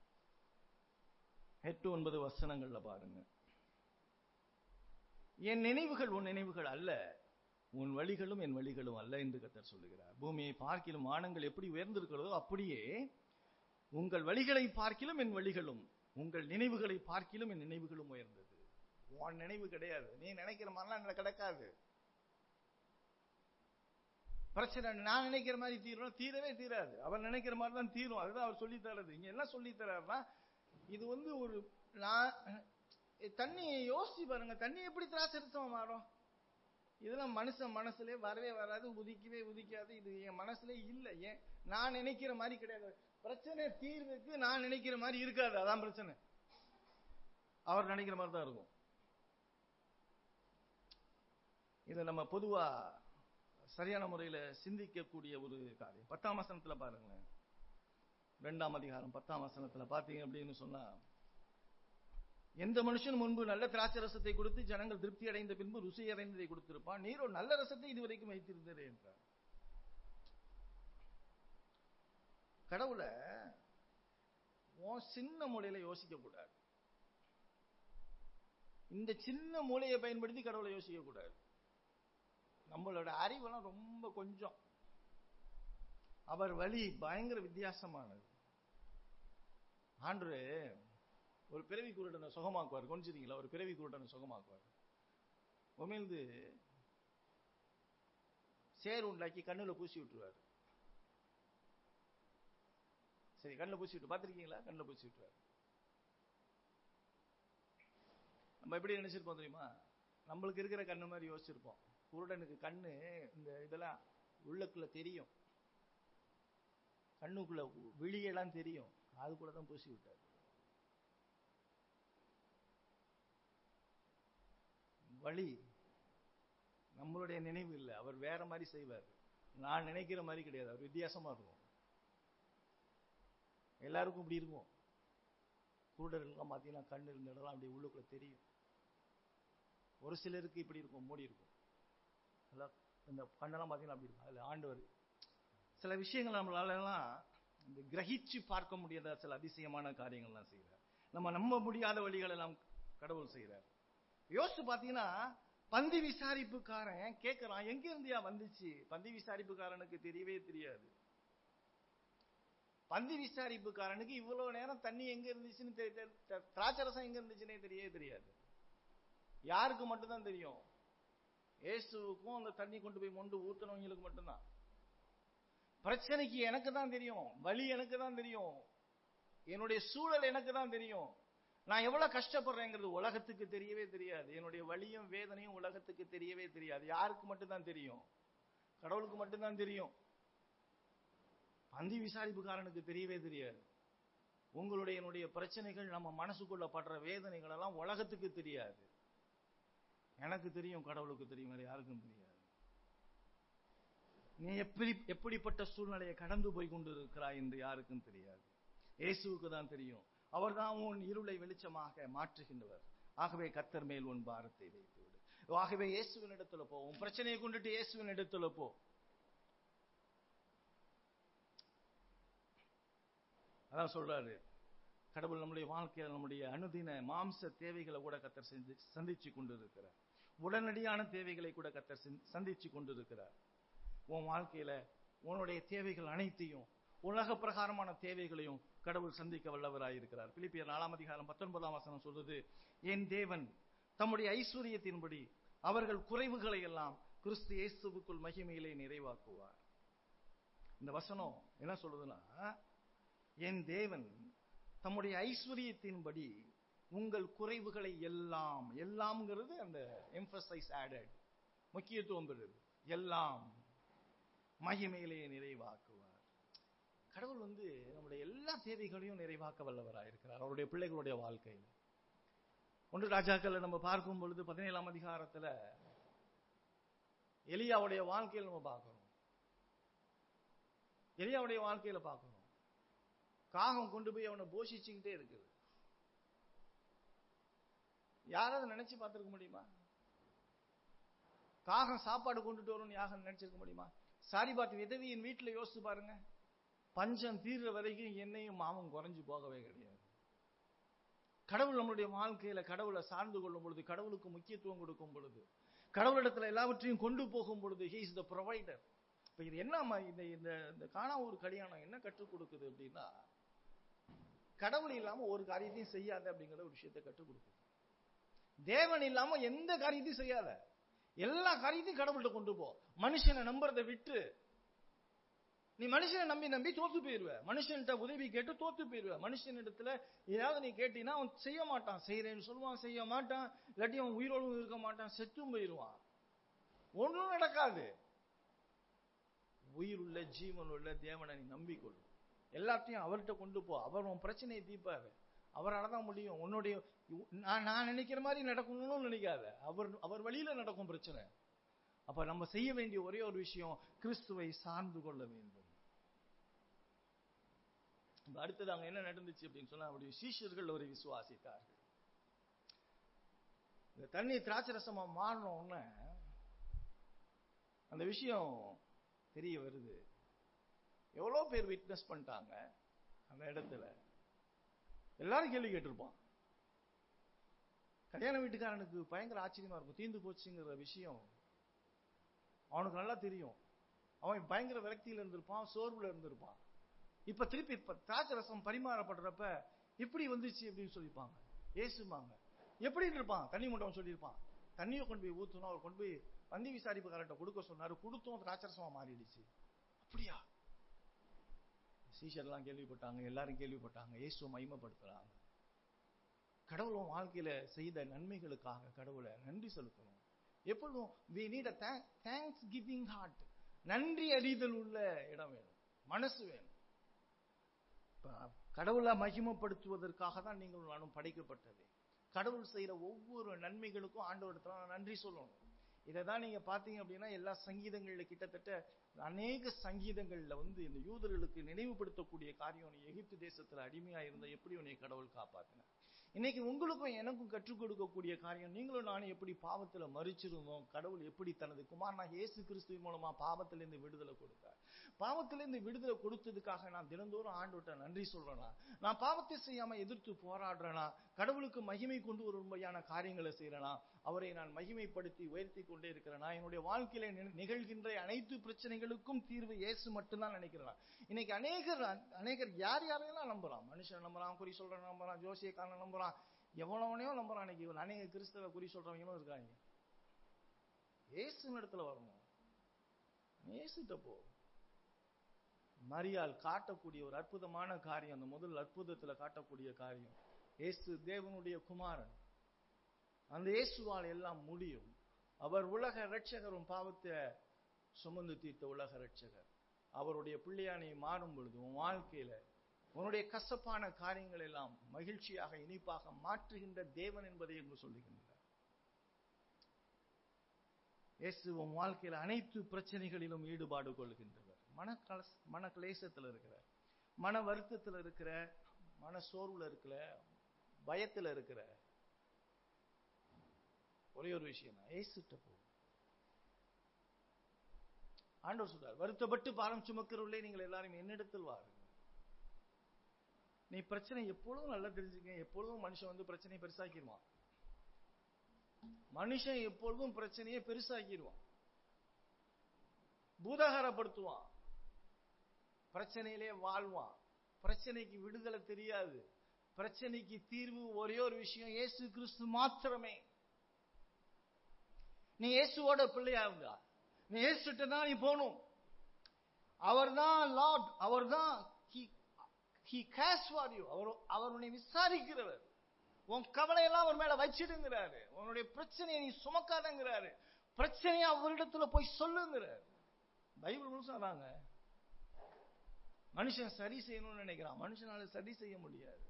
எட்டு ஒன்பது வசனங்கள்ல பாருங்க என் நினைவுகள் உன் நினைவுகள் அல்ல உன் வழிகளும் என் வழிகளும் அல்ல என்று கத்தர் சொல்லுகிறார் பூமியை பார்க்கிலும் வானங்கள் எப்படி உயர்ந்திருக்கிறதோ அப்படியே உங்கள் வழிகளை பார்க்கிலும் என் வழிகளும் உங்கள் நினைவுகளை பார்க்கிலும் என் நினைவுகளும் உயர்ந்தது உன் நினைவு கிடையாது நீ நினைக்கிற மாதிரிலாம் எனக்கு கிடைக்காது பிரச்சனை நான் நினைக்கிற மாதிரி தீரும் தீரவே தீராது அவர் நினைக்கிற மாதிரி தான் தீரும் அதுதான் அவர் சொல்லி தர்றது இங்க என்ன சொல்லி தர்றாருன்னா இது வந்து ஒரு நான் தண்ணி யோசிச்சு பாருங்க தண்ணி எப்படி திராட்சரசமா மாறும் இதெல்லாம் மனுஷன் மனசுல வரவே வராது உதிக்கவே உதிக்காது இது என் மனசுல இல்ல ஏன் நான் நினைக்கிற மாதிரி கிடையாது பிரச்சனை தீர்வுக்கு நான் நினைக்கிற மாதிரி இருக்காது அதான் பிரச்சனை அவர் நினைக்கிற மாதிரி தான் இருக்கும் இதை நம்ம பொதுவா சரியான முறையில சிந்திக்கக்கூடிய ஒரு காரியம் பத்தாம் வசனத்துல பாருங்களேன் ரெண்டாம் அதிகாரம் பத்தாம் வசனத்துல பாத்தீங்க அப்படின்னு சொன்னா எந்த மனுஷன் முன்பு நல்ல திராட்சை ரசத்தை கொடுத்து ஜனங்கள் திருப்தி அடைந்த பின்பு ருசி அடைந்ததை கொடுத்திருப்பான் நீரோ நல்ல ரசத்தை இதுவரைக்கும் வைத்திருந்தது என்றார் கடவுளை உன் சின்ன மூலையில யோசிக்க கூடாது இந்த சின்ன மூளையை பயன்படுத்தி கடவுளை யோசிக்க கூடாது நம்மளோட அறிவெல்லாம் ரொம்ப கொஞ்சம் அவர் வழி பயங்கர வித்தியாசமானது ஆண்டு ஒரு பிறவி குருடனை சுகமாக்குவார் கொஞ்சிருக்கீங்களா ஒரு பிறவி குருடனை சுகமாக்குவார் உமிழ்ந்து சேர் உண்டாக்கி கண்ணுல பூசி விட்டுருவார் சரி கண்ணுல பூசி விட்டு பார்த்திருக்கீங்களா கண்ணுல பூசி விட்டுருவார் நம்ம எப்படி நினைச்சிருப்போம் தெரியுமா நம்மளுக்கு இருக்கிற கண்ணு மாதிரி யோசிச்சிருப்போம் குருடனுக்கு கண்ணு இந்த இதெல்லாம் உள்ளுக்குள்ள தெரியும் கண்ணுக்குள்ள விழியெல்லாம் தெரியும் அது கூட தான் பூசி விட்டார் வழி நம்மளுடைய நினைவு இல்லை அவர் வேற மாதிரி செய்வார் நான் நினைக்கிற மாதிரி கிடையாது அவர் வித்தியாசமா இருக்கும் எல்லாருக்கும் இப்படி இருக்கும் குருடர்கள்லாம் பார்த்தீங்கன்னா கண்ணு இருந்த இடம்லாம் அப்படி உள்ளுக்குள்ள தெரியும் ஒரு சிலருக்கு இப்படி இருக்கும் மூடி இருக்கும் எல்லாம் இந்த கண்ணெல்லாம் பார்த்தீங்கன்னா அப்படி இருக்கும் அதில் ஆண்டவர் சில விஷயங்கள் நம்மளாலலாம் இந்த கிரகிச்சு பார்க்க முடியாத சில அதிசயமான காரியங்கள்லாம் செய்கிறார் நம்ம நம்ப முடியாத வழிகள் எல்லாம் கடவுள் செய்கிறார் யோசிச்சு பார்த்தீங்கன்னா பந்தி விசாரிப்புக்காரன் கேட்கறான் எங்க இருந்தியா வந்துச்சு பந்தி விசாரிப்புக்காரனுக்கு தெரியவே தெரியாது பந்தி விசாரிப்புக்காரனுக்கு இவ்வளவு நேரம் தண்ணி எங்க இருந்துச்சுன்னு திராட்சரசம் எங்க இருந்துச்சுன்னே தெரியவே தெரியாது யாருக்கு மட்டும்தான் தெரியும் இயேசுவுக்கும் அந்த தண்ணி கொண்டு போய் மொண்டு ஊத்துனவங்களுக்கு மட்டும்தான் பிரச்சனைக்கு எனக்கு தான் தெரியும் வழி எனக்கு தான் தெரியும் என்னுடைய சூழல் எனக்கு தான் தெரியும் நான் எவ்வளவு கஷ்டப்படுறேங்கிறது உலகத்துக்கு தெரியவே தெரியாது என்னுடைய வழியும் வேதனையும் உலகத்துக்கு தெரியவே தெரியாது யாருக்கு மட்டும்தான் தெரியும் கடவுளுக்கு மட்டும்தான் தெரியும் பந்தி விசாரிப்புக்காரனுக்கு தெரியவே தெரியாது உங்களுடைய என்னுடைய பிரச்சனைகள் நம்ம மனசுக்குள்ள படுற வேதனைகள் எல்லாம் உலகத்துக்கு தெரியாது எனக்கு தெரியும் கடவுளுக்கு தெரியும் வேற யாருக்கும் தெரியாது நீ எப்படி எப்படிப்பட்ட சூழ்நிலையை கடந்து போய் கொண்டு இருக்கிறாய் என்று யாருக்கும் தெரியாது இயேசுவுக்கு தான் தெரியும் அவர் தான் உன் இருளை வெளிச்சமாக மாற்றுகின்றவர் ஆகவே கத்தர் மேல் உன் பாரத்தை வைத்து விடு ஆகவே இயேசுவின் இடத்துல போ உன் பிரச்சனையை கொண்டுட்டு இயேசுவின் இடத்துல போ அதான் சொல்றாரு கடவுள் நம்முடைய வாழ்க்கையில் நம்முடைய அனுதின மாம்ச தேவைகளை கூட கத்தர் செஞ்சு சந்திச்சு கொண்டு இருக்கிறார் உடனடியான தேவைகளை கூட கத்தர் சந்திச்சு கொண்டு இருக்கிறார் உன் வாழ்க்கையில உன்னுடைய தேவைகள் அனைத்தையும் உலக பிரகாரமான தேவைகளையும் கடவுள் சந்திக்க வல்லவராயிருக்கிறார் பிலிப்பியர் நாலாம் அதிகாரம் பத்தொன்பதாம் வசனம் சொல்றது என் தேவன் தம்முடைய ஐஸ்வர்யத்தின்படி அவர்கள் குறைவுகளை எல்லாம் கிறிஸ்து இயேசுவுக்குள் மகிமையிலே நிறைவாக்குவார் இந்த வசனம் என்ன சொல்லுதுன்னா என் தேவன் தம்முடைய ஐஸ்வர்யத்தின்படி உங்கள் குறைவுகளை எல்லாம் எல்லாம்ங்கிறது அந்த எம்பசைஸ் ஆடட் முக்கியத்துவம் பெறுது எல்லாம் மகிமையிலே நிறைவாக்குவார் கடவுள் வந்து நம்முடைய எல்லா தேவைகளையும் நிறைவாக்க வல்லவராயிருக்கிறார் அவருடைய பிள்ளைகளுடைய வாழ்க்கையில் ஒன்று ராஜாக்களை நம்ம பார்க்கும் பொழுது பதினேழாம் அதிகாரத்துல எலியாவுடைய வாழ்க்கையில் நம்ம பார்க்கிறோம் எலியாவுடைய வாழ்க்கையில பார்க்கிறோம் காகம் கொண்டு போய் அவனை போஷிச்சுக்கிட்டே இருக்குது யாராவது நினைச்சு பார்த்திருக்க முடியுமா காகம் சாப்பாடு கொண்டுட்டு வரும்னு யாகம் நினைச்சிருக்க முடியுமா சாரி பார்த்து விதவியின் வீட்டுல யோசிச்சு பாருங்க பஞ்சம் தீர்ற வரைக்கும் என்னையும் மாமம் குறைஞ்சு போகவே கிடையாது கடவுள் நம்மளுடைய வாழ்க்கையில கடவுளை சார்ந்து கொள்ளும் பொழுது கடவுளுக்கு முக்கியத்துவம் கொடுக்கும் பொழுது கடவுளிடத்துல எல்லாவற்றையும் கொண்டு போகும் பொழுது ஹி இஸ் த ப்ரொவைடர் இப்ப இது என்ன இந்த இந்த இந்த காணா ஒரு கல்யாணம் என்ன கற்றுக் கொடுக்குது அப்படின்னா கடவுள் இல்லாம ஒரு காரியத்தையும் செய்யாத அப்படிங்கிற ஒரு விஷயத்தை கற்றுக் கொடுக்குது தேவன் இல்லாம எந்த காரியத்தையும் செய்யாத எல்லா காரியத்தையும் கடவுள்கிட்ட கொண்டு போ மனுஷனை நம்புறதை விட்டு நீ மனுஷனை நம்பி நம்பி தோத்து போயிருவ மனுஷன்கிட்ட உதவி கேட்டு தோத்து போயிருவ மனுஷனிடத்துல ஏதாவது நீ கேட்டீங்கன்னா அவன் செய்ய மாட்டான் செய்யறேன்னு சொல்லுவான் செய்ய மாட்டான் இல்லாட்டி அவன் உயிரோடும் இருக்க மாட்டான் செத்தும் போயிருவான் ஒன்றும் நடக்காது உயிர் உள்ள ஜீவன் உள்ள தேவனை நீ நம்பிக்கொள் எல்லாத்தையும் அவர்கிட்ட கொண்டு போ அவர் உன் பிரச்சனையை தீர்ப்பாரு அவரால் தான் முடியும் உன்னுடைய நான் நான் நினைக்கிற மாதிரி நடக்கணும்னு நினைக்காத அவர் அவர் வழியில நடக்கும் பிரச்சனை அப்ப நம்ம செய்ய வேண்டிய ஒரே ஒரு விஷயம் கிறிஸ்துவை சார்ந்து கொள்ள வேண்டும் அடுத்தது அங்க என்ன நடந்துச்சு அப்படின்னு சொன்னா அவருடைய சீஷர்கள் ஒரு விசுவாசித்தார்கள் இந்த தண்ணி திராட்சரசமா மாறின உடனே அந்த விஷயம் தெரிய வருது எவ்வளவு பேர் விட்னஸ் பண்ணிட்டாங்க அந்த இடத்துல எல்லாரும் கேள்வி கேட்டிருப்பான் கல்யாண வீட்டுக்காரனுக்கு பயங்கர ஆச்சரியமா இருக்கும் தீந்து போச்சுங்கிற விஷயம் அவனுக்கு நல்லா தெரியும் அவன் பயங்கர விரக்தியில இருந்திருப்பான் சோர்வுல இருந்திருப்பான் இப்ப திருப்பி இப்ப திராட்சை ரசம் பரிமாறப்படுறப்ப இப்படி வந்துச்சு அப்படின்னு சொல்லிப்பாங்க ஏசுமாங்க எப்படி இருப்பான் தண்ணி மூட்டம் சொல்லியிருப்பான் தண்ணியை கொண்டு போய் ஊத்தணும் அவர் கொண்டு போய் பந்தி விசாரிப்புக்காரர்கிட்ட கொடுக்க சொன்னாரு கொடுத்தும் திராட்சரசமா மாறிடுச்சு அப்படியா சீஷர்லாம் கேள்விப்பட்டாங்க எல்லாரும் கேள்விப்பட்டாங்க இயேசுவை மகிமைப்படுத்துறாங்க கடவுளும் வாழ்க்கையில செய்த நன்மைகளுக்காக கடவுளை நன்றி செலுத்தணும் எப்பொழுதும் we need a thanksgiving heart நன்றி அறிதல் உள்ள இடம் வேணும் மனசு வேணும் கடவுளை மகிமைப்படுத்துவதற்காக தான் நீங்கள் நானும் படைக்கப்பட்டது கடவுள் செய்யற ஒவ்வொரு நன்மைகளுக்கும் ஆண்டவரிடத்துல நன்றி சொல்லணும் இதை தான் நீங்க பாத்தீங்க அப்படின்னா எல்லா சங்கீதங்கள்ல கிட்டத்தட்ட அநேக சங்கீதங்கள்ல வந்து இந்த யூதர்களுக்கு நினைவுபடுத்தக்கூடிய காரியம் நீ எகிப்து தேசத்துல அடிமையா இருந்த எப்படி உன்னை கடவுள் காப்பாத்தின இன்னைக்கு உங்களுக்கும் எனக்கும் கற்றுக் கொடுக்கக்கூடிய காரியம் நீங்களும் நானும் எப்படி பாவத்துல மறிச்சிருந்தோம் கடவுள் எப்படி தனது குமாரனா இயேசு கிறிஸ்துவின் மூலமா பாவத்திலிருந்து விடுதலை கொடுத்தார் பாவத்திலிருந்து விடுதலை கொடுத்ததுக்காக நான் தினந்தோறும் ஆண்டோட்ட நன்றி சொல்றேனா நான் பாவத்தை செய்யாம எதிர்த்து போராடுறேனா கடவுளுக்கு மகிமை கொண்டு வரும்படியான காரியங்களை செய்யறேனா அவரை நான் மகிமைப்படுத்தி உயர்த்தி கொண்டே இருக்கிறேனா என்னுடைய வாழ்க்கையில நிகழ்கின்ற அனைத்து பிரச்சனைகளுக்கும் தீர்வு இயேசு மட்டும்தான் நினைக்கிறேன் இன்னைக்கு அநேகர் அநேகர் யார் யாரையெல்லாம் நம்புறான் மனுஷன் நம்புறான் குறி சொல்றேன் நம்புறான் ஜோசியக்காரன் நம்புறான் எவ்வளவனையோ நம்புறான் இன்னைக்கு அநேக கிறிஸ்தவ குறி சொல்றவங்களும் இருக்காங்க இயேசு இடத்துல வரணும் இயேசுட்ட போ மரியால் காட்டக்கூடிய ஒரு அற்புதமான காரியம் அந்த முதல் அற்புதத்துல காட்டக்கூடிய காரியம் இயேசு தேவனுடைய குமாரன் அந்த இயேசுவால் எல்லாம் முடியும் அவர் உலக ரட்சகரும் பாவத்தை சுமந்து தீர்த்த உலக ரட்சகர் அவருடைய பிள்ளையானை மாறும் பொழுது உன் வாழ்க்கையில உன்னுடைய கசப்பான காரியங்கள் எல்லாம் மகிழ்ச்சியாக இனிப்பாக மாற்றுகின்ற தேவன் என்பதை என்று சொல்லுகின்றார் இயேசு உன் வாழ்க்கையில அனைத்து பிரச்சனைகளிலும் ஈடுபாடு கொள்கின்றவர் மன மன கிளேசத்துல இருக்கிற மன வருத்தத்துல இருக்கிற மன சோர்வுல இருக்கிற பயத்துல இருக்கிற ஒரே ஒரு விஷயம் தான் ஏசுட்ட போ ஆண்டவர் சொல்றார் வருத்தப்பட்டு பாரம் சுமக்கிறவர்களே நீங்கள் எல்லாரும் என்னிடத்தில் வாருங்கள் நீ பிரச்சனை எப்பொழுதும் நல்லா தெரிஞ்சுக்க எப்பொழுதும் மனுஷன் வந்து பிரச்சனையை பெருசாக்கிடுவான் மனுஷன் எப்பொழுதும் பிரச்சனையை பெருசாக்கிடுவான் பூதகாரப்படுத்துவான் பிரச்சனையிலே வாழ்வான் பிரச்சனைக்கு விடுதலை தெரியாது பிரச்சனைக்கு தீர்வு ஒரே ஒரு விஷயம் இயேசு கிறிஸ்து மாத்திரமே நீ இயேசுவோட பிள்ளையா இருந்தா நீ இயேசுட்ட தான் நீ போகணும் அவர்தான் லார்ட் அவர்தான் he cares for you அவர் அவர் உன்னை விசாரிக்கிறவர் உன் கவலை எல்லாம் அவர் மேல வச்சிடுங்கிறாரு உன்னுடைய பிரச்சனையை நீ சுமக்காதங்கிறாரு பிரச்சனையை அவரிடத்துல போய் சொல்லுங்கிறாரு பைபிள் முழுசா தாங்க மனுஷன் சரி செய்யணும்னு நினைக்கிறான் மனுஷனால சரி செய்ய முடியாது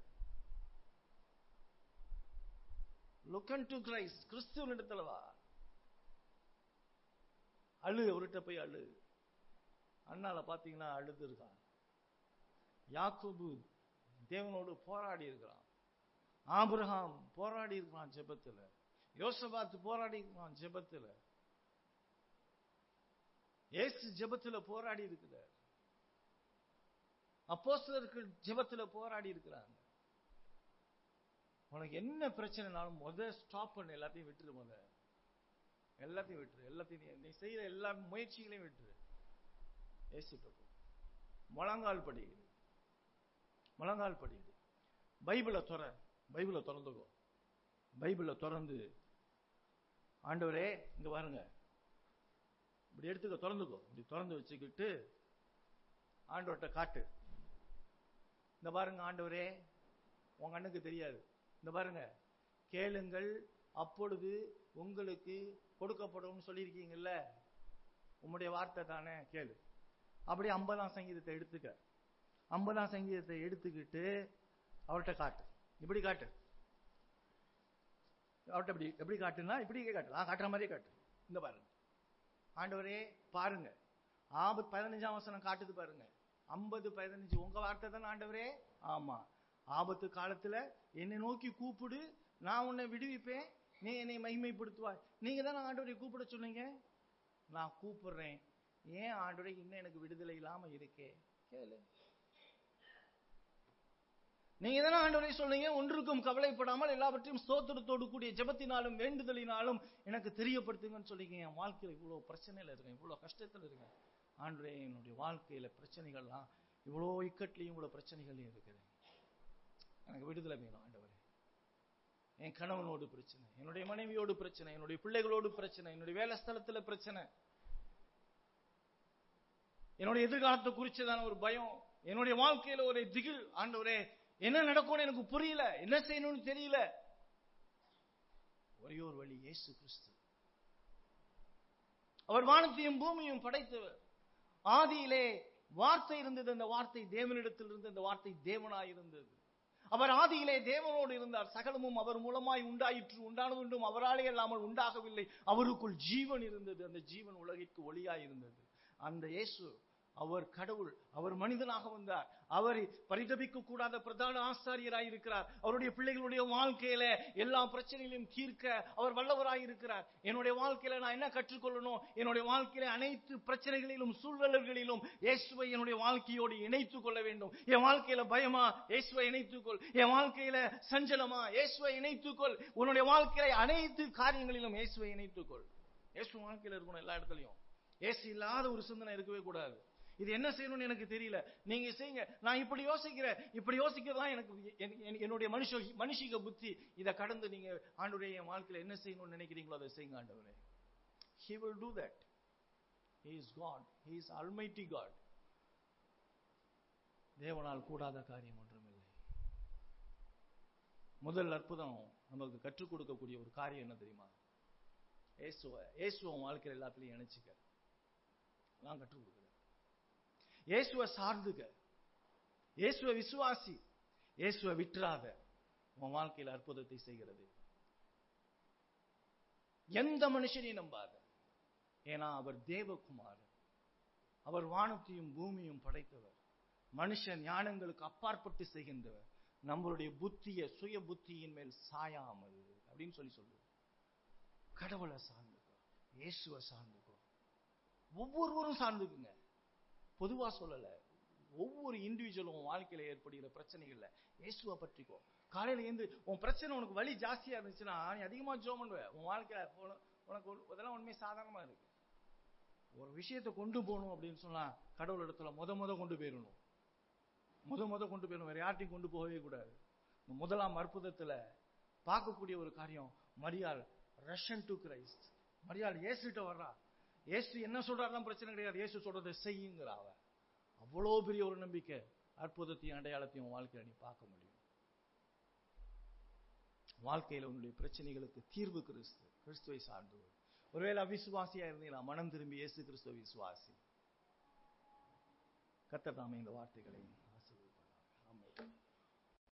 லுக்கன் டு கிரைஸ்ட் கிறிஸ்துவனிடத்துல வா அழு அவர்கிட்ட போய் அழு அண்ணால பாத்தீங்கன்னா அழுது இருக்கான் யாக்கோபு தேவனோடு போராடி இருக்கிறான் ஆபிரகாம் போராடி இருக்கிறான் ஜெபத்துல யோசபாத்து போராடி இருக்கிறான் ஜெபத்துல ஏசு ஜெபத்துல போராடி இருக்கிறார் அப்போஸ்தலர்கள் ஜெபத்துல போராடி இருக்கிறாங்க உனக்கு என்ன பிரச்சனைனாலும் முத ஸ்டாப் பண்ணு எல்லாத்தையும் விட்டுரு முத எல்லாத்தையும் விட்டுரு எல்லாத்தையும் நீ- நீ செய்யற எல்லா முயற்சிகளையும் விட்டுரு ஏசிட்ட போ முழங்கால் படி முழங்கால் படி பைபிளை துற பைபிளை திறந்துக்கோ பைபிளை திறந்து ஆண்டவரே இங்க பாருங்க இப்படி எடுத்துக்க திறந்துக்கோ இப்படி திறந்து வச்சுக்கிட்டு ஆண்டவர்கிட்ட காட்டு இந்த பாருங்க ஆண்டவரே உங்க கண்ணுக்கு தெரியாது இந்த பாருங்க கேளுங்கள் அப்பொழுது உங்களுக்கு கொடுக்கப்படும் சொல்லியிருக்கீங்கல்ல உம்முடைய வார்த்தை தானே கேளு அப்படி ஐம்பதாம் சங்கீதத்தை எடுத்துக்க ஐம்பதாம் சங்கீதத்தை எடுத்துக்கிட்டு அவர்கிட்ட காட்டு இப்படி காட்டு அவர்கிட்ட இப்படி எப்படி காட்டுனா இப்படி காட்டு நான் காட்டுற மாதிரியே காட்டு இந்த பாருங்க ஆண்டவரே பாருங்க ஆபத்து பதினஞ்சாம் வசனம் காட்டுது பாருங்க ஐம்பது பதினஞ்சு உங்க வார்த்தை தானே ஆண்டவரே ஆமா ஆபத்து காலத்துல என்னை நோக்கி கூப்பிடு நான் உன்னை விடுவிப்பேன் நீ என்னை மகிமைப்படுத்துவாய் நீங்க தானே ஆண்டவரை கூப்பிட சொன்னீங்க நான் கூப்பிடுறேன் ஏன் ஆண்டவரே இன்னும் எனக்கு விடுதலை இல்லாம இருக்கே கேளு நீங்க தானே ஆண்டவரை சொன்னீங்க ஒன்றுக்கும் கவலைப்படாமல் எல்லாவற்றையும் ஸ்தோத்திரத்தோடு கூடிய ஜெபத்தினாலும் வேண்டுதலினாலும் எனக்கு தெரியப்படுத்துங்கன்னு சொல்லிங்க என் வாழ்க்கையில இவ்வளவு பிரச்சனையில இருக்கேன் இவ்வளவு கஷ்டத்துல இருக்கேன் ஆண்டவரே என்னுடைய வாழ்க்கையில பிரச்சனைகள்லாம் இவ்வளோ இக்கட்லையும் இவ்வளவு பிரச்சனைகளையும் இருக்குது எனக்கு விடுதலை வேணும் ஆண்டவரே என் கணவனோடு பிரச்சனை என்னுடைய மனைவியோடு பிரச்சனை என்னுடைய பிள்ளைகளோடு பிரச்சனை என்னுடைய வேலை ஸ்தலத்துல பிரச்சனை என்னுடைய எதிர்காலத்தை குறிச்சதான ஒரு பயம் என்னுடைய வாழ்க்கையில ஒரு திகில் ஆண்டவரே என்ன நடக்கும்னு எனக்கு புரியல என்ன செய்யணும்னு தெரியல ஒரே ஒரு வழி இயேசு கிறிஸ்து அவர் வானத்தையும் பூமியும் படைத்தவர் ஆதியிலே வார்த்தை இருந்தது அந்த வார்த்தை தேவனிடத்தில் இருந்து அந்த வார்த்தை தேவனாய் இருந்தது அவர் ஆதியிலே தேவனோடு இருந்தார் சகலமும் அவர் மூலமாய் உண்டாயிற்று உண்டானதுண்டும் அவராலே இல்லாமல் உண்டாகவில்லை அவருக்குள் ஜீவன் இருந்தது அந்த ஜீவன் உலகிற்கு ஒளியாய் இருந்தது அந்த இயேசு அவர் கடவுள் அவர் மனிதனாக வந்தார் அவர் பரிதபிக்க கூடாத பிரதான ஆசாரியராய் இருக்கிறார் அவருடைய பிள்ளைகளுடைய வாழ்க்கையில எல்லா பிரச்சனைகளையும் தீர்க்க அவர் வல்லவராய் இருக்கிறார் என்னுடைய வாழ்க்கையில நான் என்ன கற்றுக்கொள்ளணும் என்னுடைய வாழ்க்கையில அனைத்து பிரச்சனைகளிலும் சூழ்நிலைகளிலும் இயேசுவை என்னுடைய வாழ்க்கையோடு இணைத்துக் கொள்ள வேண்டும் என் வாழ்க்கையில பயமா இயேசுவை இணைத்துக்கொள் என் வாழ்க்கையில சஞ்சலமா இயேசுவை இணைத்துக்கொள் உன்னுடைய வாழ்க்கையில அனைத்து காரியங்களிலும் இயேசுவை இணைத்துக்கொள் இயேசு வாழ்க்கையில இருக்கணும் எல்லா இடத்துலயும் இயேசு இல்லாத ஒரு சிந்தனை இருக்கவே கூடாது இது என்ன செய்யணும்னு எனக்கு தெரியல நீங்க செய்யுங்க நான் இப்படி யோசிக்கிறேன் இப்படி யோசிக்கிறதா எனக்கு என்- என்- என்னுடைய மனுஷ மனுஷிக புத்தி இதை கடந்து நீங்க ஆண்டுடைய என் வாழ்க்கையில என்ன செய்யணும்னு நினைக்கிறீங்களோ அதை செய்யுங்க ஆண்டவரே he will do that he is god he is almighty god தேவனால் கூடாத காரியம் ஒன்றுமில்லை முதல் அற்புதம் நமக்கு கற்றுக் கொடுக்கக்கூடிய ஒரு காரியம் என்ன தெரியுமா இயேசுவ இயேசுவ உன் வாழ்க்கையில எல்லாத்துலயும் இணைச்சுக்க நான் கற்றுக் கொடுக்குறேன் இயேசுவ சார்ந்துக்க இயேசுவ விசுவாசி இயேசுவ விட்டுறாத உன் வாழ்க்கையில அற்புதத்தை செய்கிறது எந்த மனுஷனையும் நம்பாத ஏன்னா அவர் தேவகுமார் அவர் வானத்தையும் பூமியும் படைத்தவர் மனுஷன் ஞானங்களுக்கு அப்பாற்பட்டு செய்கின்றவர் நம்மளுடைய புத்திய சுய புத்தியின் மேல் சாயாமல் அப்படின்னு சொல்லி சொல்லுவோம் கடவுளை சார்ந்துக்கோ இயேசுவை சார்ந்துக்கோ ஒவ்வொருவரும் சார்ந்துக்குங்க பொதுவா சொல்லல ஒவ்வொரு இண்டிவிஜுவலும் வாழ்க்கையில ஏற்படுகிற பிரச்சனைகள்ல இயேசுவை பற்றிக்கோ காலையில இருந்து உன் பிரச்சனை உனக்கு வலி ஜாஸ்தியா இருந்துச்சுன்னா நீ அதிகமா ஜோம் பண்ணுவ உன் வாழ்க்கையில உன- உனக்கு ஒரு- அதெல்லாம் உண்மை சாதாரணமா இருக்கு ஒரு விஷயத்தை கொண்டு போகணும் அப்படின்னு சொன்னா கடவுள் இடத்துல முத முத கொண்டு போயிடணும் முத முத கொண்டு போயிடணும் வேற யார்ட்டையும் கொண்டு போகவே கூடாது இந்த முதலாம் அற்புதத்துல பார்க்கக்கூடிய ஒரு காரியம் மரியாள் ரஷன் டு கிரைஸ்ட் மரியாள் இயேசுகிட்ட வர்றா இயேசு என்ன சொல்றாருலாம் பிரச்சனை கிடையாது இயேசு சொல்றதை செய்யுங்கிற அவ அவ்வளோ பெரிய ஒரு நம்பிக்கை அற்புதத்தையும் அடையாளத்தையும் உன் வாழ்க்கையில நீ பார்க்க முடியும் வாழ்க்கையில உன்னுடைய பிரச்சனைகளுக்கு தீர்வு கிறிஸ்து கிறிஸ்துவை சார்ந்து ஒருவேளை அவிசுவாசியா இருந்தீங்களா மனம் திரும்பி இயேசு கிறிஸ்துவ விசுவாசி கத்தர் தாமே இந்த வார்த்தைகளை